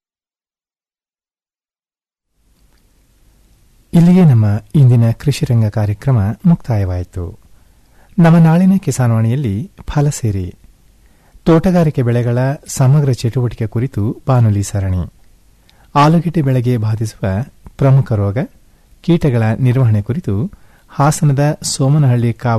ಇಲ್ಲಿಗೆ ನಮ್ಮ ಇಂದಿನ ಕೃಷಿ ರಂಗ ಕಾರ್ಯಕ್ರಮ ಮುಕ್ತಾಯವಾಯಿತು ನಮ್ಮ ನಾಳಿನ ಕಿಸಾನ್ವಾಣಿಯಲ್ಲಿ ಫಲಸೇರಿ ತೋಟಗಾರಿಕೆ ಬೆಳೆಗಳ ಸಮಗ್ರ ಚಟುವಟಿಕೆ ಕುರಿತು ಬಾನುಲಿ ಸರಣಿ ಆಲೂಗೆಡ್ಡೆ ಬೆಳೆಗೆ ಬಾಧಿಸುವ ಪ್ರಮುಖ ರೋಗ ಕೀಟಗಳ ನಿರ್ವಹಣೆ ಕುರಿತು ಹಾಸನದ ಸೋಮನಹಳ್ಳಿ ಕಾವ